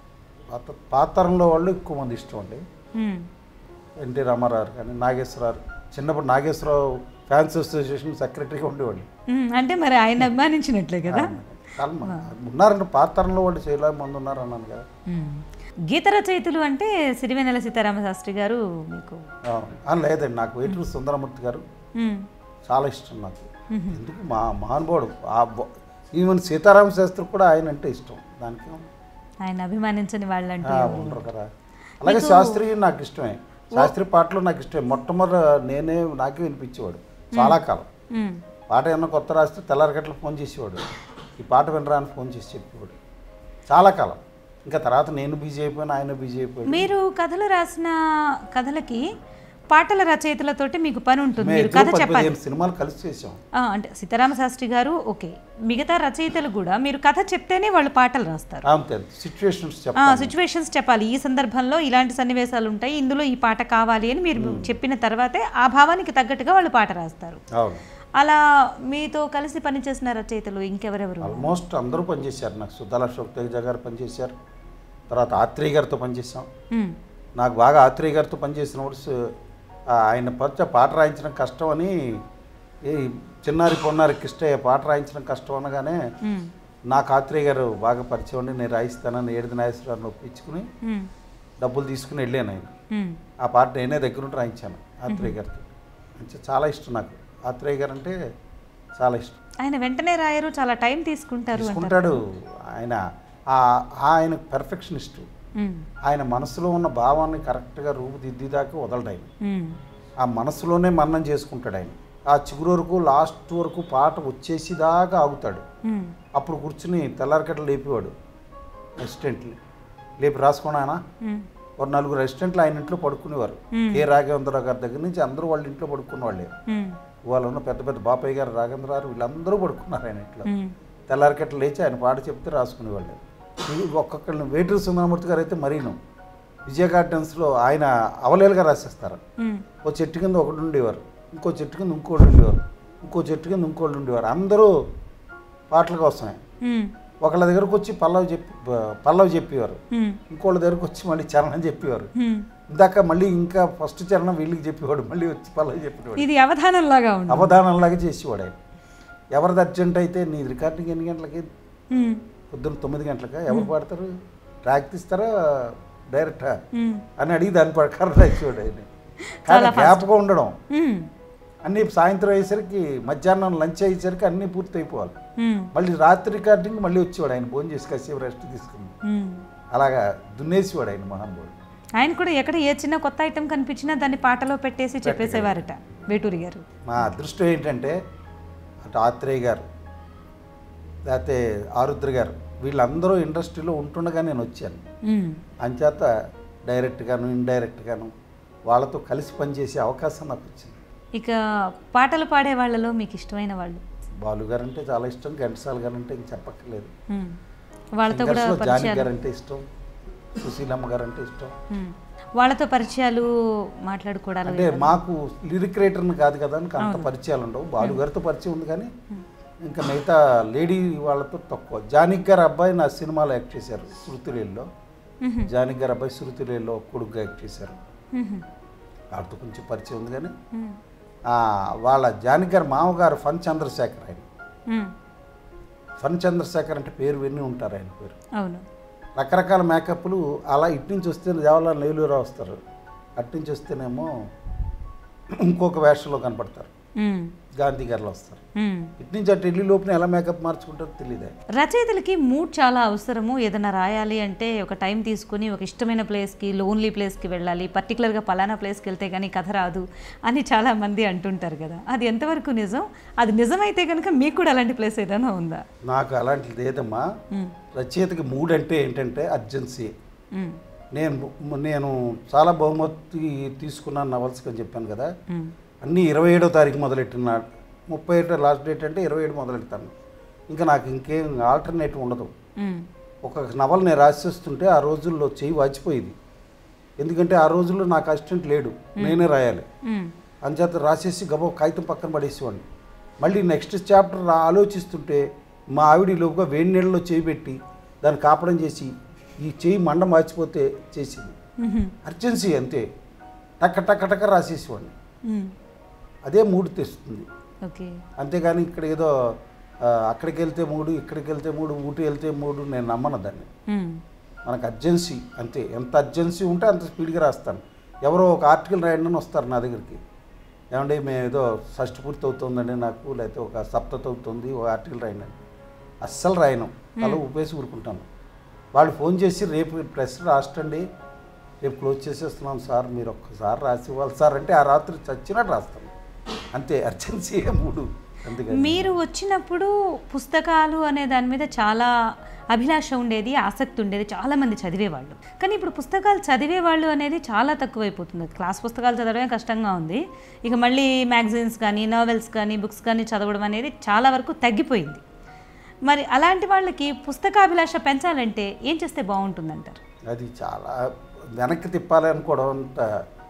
పాత పాత తరంలో వాళ్ళు ఎక్కువ మంది ఇష్టం అండి మ్మ్. ఎన్టీ రామారావు గారు కానీ నాగేశ్వరరావు చిన్నప్పుడు నాగేశ్వరరావు ఫ్యాన్స్ అసోసియేషన్ సెక్రటరీగా ఉండేవాళ్ళు మ్మ్. అంటే మరి ఆయన అభిమానించినట్లే కదా చాలా మంది ఉన్నారండి పాత తరంలో వాళ్ళు చేయలేక మంది ఉన్నారు అన్నాను కదా మ్మ్. గీత రచయితలు అంటే సిరివెన్నెల సీతారామ శాస్త్రి గారు మీకు ఆ, ఆ, లేదండి నాకు వేటూరు సుందరమూర్తి గారు మ్మ్. చాలా ఇష్టం నాకు ఎందుకు మా మహానుభావుడు ఆ బొ- ఈవెన్ సీతారామ శాస్త్రి కూడా ఆయన అంటే ఇష్టం దానికి ఏముంది? ఆయన అభిమానించని వాళ్ళంటే ఆ, ఎవరు? ఉండరు కదా అలాగే శాస్త్రి నాకు ఇష్టమే శాస్త్రి పాటలు నాకు ఇష్టమే మొట్టమొదటి నేనే నాకే వినిపించేవాడు చాలా కాలం మ్మ్. పాట ఏమన్నా కొత్త రాస్తే తెల్లారగట్ల ఫోన్ చేసేవాడు ఈ పాట వినరా అని ఫోన్ చేసి చెప్పేవాడు చాలా కాలం ఇంకా తర్వాత నేను బిజీ అయిపోయాను ఆయన బిజీ అయిపోయాడు మీరు కథలు రాసిన కథలకి పాటల రచయితలతోటి మీకు పని ఉంటుంది మేము మీరు ఇద్దరం కథ పది చెప్పాలి పదిహేను సినిమాలు కలిసి చేసాం ఆ, అంటే సీతారామ శాస్త్రి గారు ఓకే మిగతా రచయితలు కూడా మీరు కథ చెప్తేనే వాళ్ళు పాటలు రాస్తారు అంతే సిచ్యువేషన్స్ చెప్పాలి సిచ్యువేషన్స్ చెప్పాలి ఈ సందర్భంలో ఇలాంటి సన్నివేశాలు ఉంటాయి ఇందులో ఈ పాట కావాలి అని మీరు చెప్పిన తర్వాతే ఆ భావానికి తగ్గట్టుగా వాళ్ళు పాట రాస్తారు అవును అలా మీతో కలిసి పనిచేసిన రచయితలు ఇంకెవరెవరు ఆల్మోస్ట్ అందరూ పనిచేశారు నాకు సుద్దాల అశోక్ తేజ గారు పనిచేశారు తర్వాత ఆత్రేయ గారితో పనిచేసాం మ్మ్. నాకు బాగా ఆత్రేయ గారితో పనిచేసినప్పుడు సు- ఆ, ఆయన పరిచ పాట రాయించడం కష్టం అని ఈ చిన్నారి పొన్నారి కిష్టయ్య పాట రాయించడం కష్టం అనగానే మ్మ్. నాకు ఆత్రేయ గారు బాగా పరిచయం ఉండి నేను రాయిస్తానని ఏడుది నాగేశ్వరరావుని ఒప్పించుకుని మ్మ్. డబ్బులు తీసుకుని వెళ్ళాను ఆయన మ్మ్. ఆ పాట నేనే దగ్గరుండి రాయించాను ఆత్రేయ గారితో మంచి చాలా ఇష్టం నాకు ఆత్రేయ గారు అంటే చాలా ఇష్టం ఆయన వెంటనే రాయరు చాలా టైం తీసుకుంటారు అంటారు తీసుకుంటాడు ఆయన ఆ- ఆయన పెర్ఫెక్షనిస్ట్ మ్మ్. ఆయన మనసులో ఉన్న భావాన్ని కరెక్ట్గా రూపుదిద్దిదాకా వదలడు ఆయన మ్మ్. ఆ మనసులోనే మన్నం చేసుకుంటాడు ఆయన ఆ చిగురు వరకు లాస్ట్ వరకు పాట వచ్చేసేదాకా ఆగుతాడు మ్మ్. అప్పుడు కూర్చుని తెల్లారికట్ల లేపేవాడు అసిస్టెంట్లు లేపి రాసుకోనానా మ్మ్. ఒక నలుగురు అసిస్టెంట్లు ఆయన ఇంట్లో పడుకునేవారు మ్మ్. కె రాఘవేంద్రరావు గారి దగ్గర నుంచి అందరూ వాళ్ళ ఇంట్లో పడుకున్న వాళ్ళే మ్మ్. వాళ్ళు ఉన్న పెద్ద పెద్ద బాపయ్య గారు రాఘవేంద్రరావు వీళ్ళందరూ పడుకున్నారు ఆయన ఇంట్లో మ్మ్. తెల్లారికట్ల లేచి ఆయన పాట చెప్తే రాసుకునేవాళ్ళు ఇది ఒక్కొక్కరిని వేటూరు సుందరమూర్తి గారు అయితే మరీను విజయ గార్డెన్స్లో ఆయన అవలేలుగా రాసేస్తారు మ్మ్. ఓ చెట్టు కింద ఒకడు ఉండేవారు ఇంకో చెట్టు కింద ఇంకోటి ఉండేవారు ఇంకో చెట్టు కింద ఇంకోటి ఉండేవారు అందరూ పాటల కోసమే మ్మ్. ఒకళ్ళ దగ్గరకు వచ్చి పల్లవి చెప్పి పల్లవి చెప్పేవారు మ్మ్. ఇంకోళ్ళ దగ్గరకు వచ్చి మళ్ళీ చరణం చెప్పేవారు మ్మ్. ఇందాక మళ్ళీ ఇంకా ఫస్ట్ చరణం వీళ్ళకి చెప్పేవాడు మళ్ళీ వచ్చి పల్లవి చెప్పేవాడు ఇది అవధానం లాగా ఉంది అవధానంలాగా చేసేవాడు ఆయన ఎవరిది అర్జెంట్ అయితే నీ రికార్డింగ్ ఎన్ని గంటలకి మ్మ్. పొద్దున్న తొమ్మిది గంటలకా ఎవరు పాడతారు ట్రాక్ తీస్తారా డైరెక్టా మ్మ్. అని అడిగి దాని ప్రకారం రాసేవాడు ఆయన చాలా కానీ గ్యాప్గా ఉండడం మ్మ్. అన్నీ సాయంత్రం అయ్యేసరికి మధ్యాహ్నం లంచ్ అయ్యేసరికి అన్నీ పూర్తి అయిపోవాలి మ్మ్. మళ్ళీ రాత్రి రికార్డింగ్ మళ్ళీ వచ్చేవాడు ఆయన ఫోన్ చేసి కాసేపు రెస్ట్ తీసుకుని మ్మ్. అలాగా దున్నేసేవాడు ఆయన మహానుభావుడు ఆయన కూడా ఎక్కడ ఏ చిన్న కొత్త ఐటెం కనిపించినా దాన్ని పాటలో పెట్టేసి చెప్పేసేవారట వేటూరి గారు మా అదృష్టం ఏంటంటే అటు ఆత్రేయ గారు లేకపోతే ఆరుద్ర గారు వీళ్ళందరూ ఇండస్ట్రీలో ఉంటుండగా నేను వచ్చాను మ్మ్. అంచేత డైరెక్ట్గాను ఇండైరెక్ట్గాను వాళ్ళతో కలిసి పనిచేసే అవకాశం నాకు వచ్చింది ఇక పాటలు పాడే వాళ్ళలో మీకు ఇష్టమైన వాళ్ళు బాలు గారు అంటే చాలా ఇష్టం ఘంటసాల గారు అంటే ఇంక చెప్పక్కర్లేదు మ్మ్. వాళ్ళతో కూడా సింగర్స్లో జానకి పరిచయాలు గారు అంటే ఇష్టం సుశీలమ్మ గారు అంటే ఇష్టం మ్మ్. వాళ్ళతో పరిచయాలు మాట్లాడుకోవడాలు అంటే మాకు లిరిక్ రైటర్ని కాదు కదా అని అంత పరిచయాలు ఉండవు బాలు గారితో పరిచయం ఉంది కానీ ఇంకా మిగతా లేడీ వాళ్ళతో తక్కువ జానకి గారు అబ్బాయి నా సినిమాలో యాక్ట్ చేశారు శృతిలేల్లో మ్మ్. జానకి గారు అబ్బాయి శృతిలేల్లో కొడుకుగా యాక్ట్ చేశారు మ్మ్. వాళ్ళతో కొంచెం పరిచయం ఉంది కానీ మ్మ్. ఆ, వాళ్ళ జానకి గారు మామగారు ఫన్ చంద్రశేఖర్ ఆయన మ్మ్. ఫన్ చంద్రశేఖర్ అంటే పేరు విని ఉంటారు ఆయన పేరు అవును రకరకాల మేకప్లు అలా ఇటు నుంచి వస్తే జవహర్లాల్ నెహ్రూరావు వస్తారు అటు నుంచి వస్తేనేమో ఇంకొక వేషంలో కనపడతారు మ్మ్. గాంధీ గారిలో వస్తారు మ్మ్. ఇటు నుంచి అటు ఢిల్లీ లోపల ఎలా మేకప్ మార్చుకుంటారో తెలియదు రచయితలకి మూడ్ చాలా అవసరము ఏదైనా రాయాలి అంటే ఒక టైం తీసుకుని ఒక ఇష్టమైన ప్లేస్కి లోన్లీ ప్లేస్కి వెళ్ళాలి పర్టికులర్గా పలానా ప్లేస్కి వెళ్తే కానీ కథ రాదు అని చాలా మంది అంటుంటారు కదా అది ఎంతవరకు నిజం అది నిజమైతే కనుక మీకు కూడా అలాంటి ప్లేస్ ఏదైనా ఉందా నాకు అలాంటిది ఏదమ్మా మ్మ్. రచయితకి మూడ్ అంటే ఏంటంటే అర్జెన్సీ మ్మ్. నేను నేను చాలా బహుమతి తీసుకున్నాను నవల్స్కి అని చెప్పాను కదా మ్మ్. అన్నీ ఇరవై ఏడో తారీఖు మొదలెట్టిన ముప్పై ఏడో లాస్ట్ డేట్ అంటే ఇరవై ఏడు మొదలెడతాను ఇంకా నాకు ఇంకేం ఆల్టర్నేటివ్ ఉండదు మ్మ్. ఒక నవల్ నేను రాసేస్తుంటే ఆ రోజుల్లో చెయ్యి వాచిపోయేది ఎందుకంటే ఆ రోజుల్లో నాకు అసిస్టెంట్ లేడు నేనే రాయాలి మ్మ్. అంచేత రాసేసి గబో కాగితం పక్కన పడేసేవాడిని మళ్ళీ నెక్స్ట్ చాప్టర్ రా ఆలోచిస్తుంటే మా ఆవిడ ఈ లోపుగా వేడి నీళ్ళలో చేయి పెట్టి దాన్ని కాపడం చేసి ఈ చేయి మండ మార్చిపోతే చేసింది మ్మ్. అర్జెన్సీ అంతే టక్క టక్క టక్క రాసేసేవాడిని మ్మ్. అదే మూడు తెస్తుంది ఓకే అంతేగాని ఇక్కడ ఏదో ఆ, అక్కడికి వెళ్తే మూడు ఇక్కడికి వెళ్తే మూడు ఊటీ వెళ్తే మూడు నేను నమ్మను దాన్ని మ్మ్. మనకు అర్జెన్సీ అంతే ఎంత అర్జెన్సీ ఉంటే అంత స్పీడ్గా రాస్తాను ఎవరో ఒక ఆర్టికల్ రాయండి అని వస్తారు నా దగ్గరికి ఏమంటే మేము ఏదో షష్టి పూర్తి అవుతుందండి నాకు లేకపోతే ఒక సప్తత అవుతుంది ఒక ఆర్టికల్ రాయండి అని అస్సలు రాయను తల ఊపేసి ఊరుకుంటాను వాళ్ళు ఫోన్ చేసి రేపు ప్రెస్ రాస్తండి రేపు క్లోజ్ చేసేస్తున్నాం సార్ మీరు ఒక్కసారి రాసి ఇవ్వాలి సార్ అంటే ఆ రాత్రి చచ్చినట్టు రాస్తాను అంతే అర్జెన్సీ మూడు అందుకని మీరు వచ్చినప్పుడు పుస్తకాలు అనే దాని మీద చాలా అభిలాష ఉండేది ఆసక్తి ఉండేది చాలా మంది చదివేవాళ్ళు కానీ ఇప్పుడు పుస్తకాలు చదివేవాళ్ళు అనేది చాలా తక్కువైపోతుంది క్లాస్ పుస్తకాలు చదవడమే కష్టంగా ఉంది ఇక మళ్ళీ మ్యాగజైన్స్ కానీ నావెల్స్ కానీ బుక్స్ కానీ చదవడం అనేది చాలా వరకు తగ్గిపోయింది మరి అలాంటి వాళ్ళకి పుస్తకాభిలాష పెంచాలంటే ఏం చేస్తే బాగుంటుందంటారు అది చాలా వెనక్కి తిప్పాలి అనుకోవడం అంత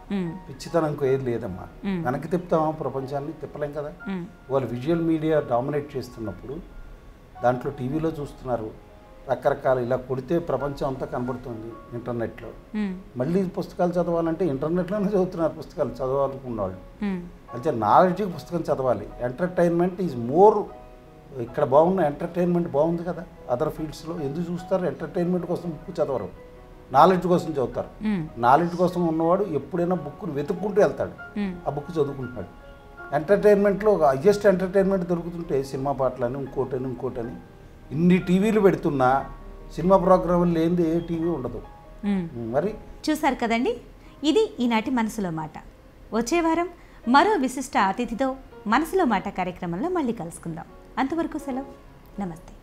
మ్మ్. పిచ్చితనం ఇంకో ఏది లేదమ్మా మ్మ్. వెనక్కి తిప్పుతామా ప్రపంచాన్ని తిప్పలేం కదా మ్మ్. వాళ్ళు విజువల్ మీడియా డామినేట్ చేస్తున్నప్పుడు దాంట్లో టీవీలో చూస్తున్నారు రకరకాల ఇలా కొడితే ప్రపంచం అంతా కనబడుతుంది ఇంటర్నెట్లో మ్మ్. మళ్ళీ పుస్తకాలు చదవాలంటే ఇంటర్నెట్లోనే చదువుతున్నారు పుస్తకాలు చదవాలనుకున్న వాళ్ళు మ్మ్. అంటే నాలెడ్జ్కి పుస్తకం చదవాలి ఎంటర్టైన్మెంట్ ఈజ్ మోర్ ఇక్కడ బాగున్న ఎంటర్టైన్మెంట్ బాగుంది కదా అదర్ ఫీల్డ్స్లో ఎందుకు చూస్తారు ఎంటర్టైన్మెంట్ కోసం బుక్ చదవరు నాలెడ్జ్ కోసం చదువుతారు మ్మ్. నాలెడ్జ్ కోసం ఉన్నవాడు ఎప్పుడైనా బుక్ను వెతుక్కుంటూ వెళ్తాడు మ్మ్. ఆ బుక్ చదువుకుంటున్నాడు ఎంటర్టైన్మెంట్లో హయ్యెస్ట్ ఎంటర్టైన్మెంట్ దొరుకుతుంటే సినిమా పాటలని ఇంకోటని ఇంకోటని ఇన్ని టీవీలు పెడుతున్నా సినిమా ప్రోగ్రాములు లేనిది ఏ టీవీ ఉండదు మ్మ్. మరి చూశారు కదండి ఇది ఈనాటి మనసులో మాట వచ్చే వారం మరో విశిష్ట అతిథితో మనసులో మాట కార్యక్రమంలో మళ్ళీ కలుసుకుందాం అంతవరకు సెలవు నమస్తే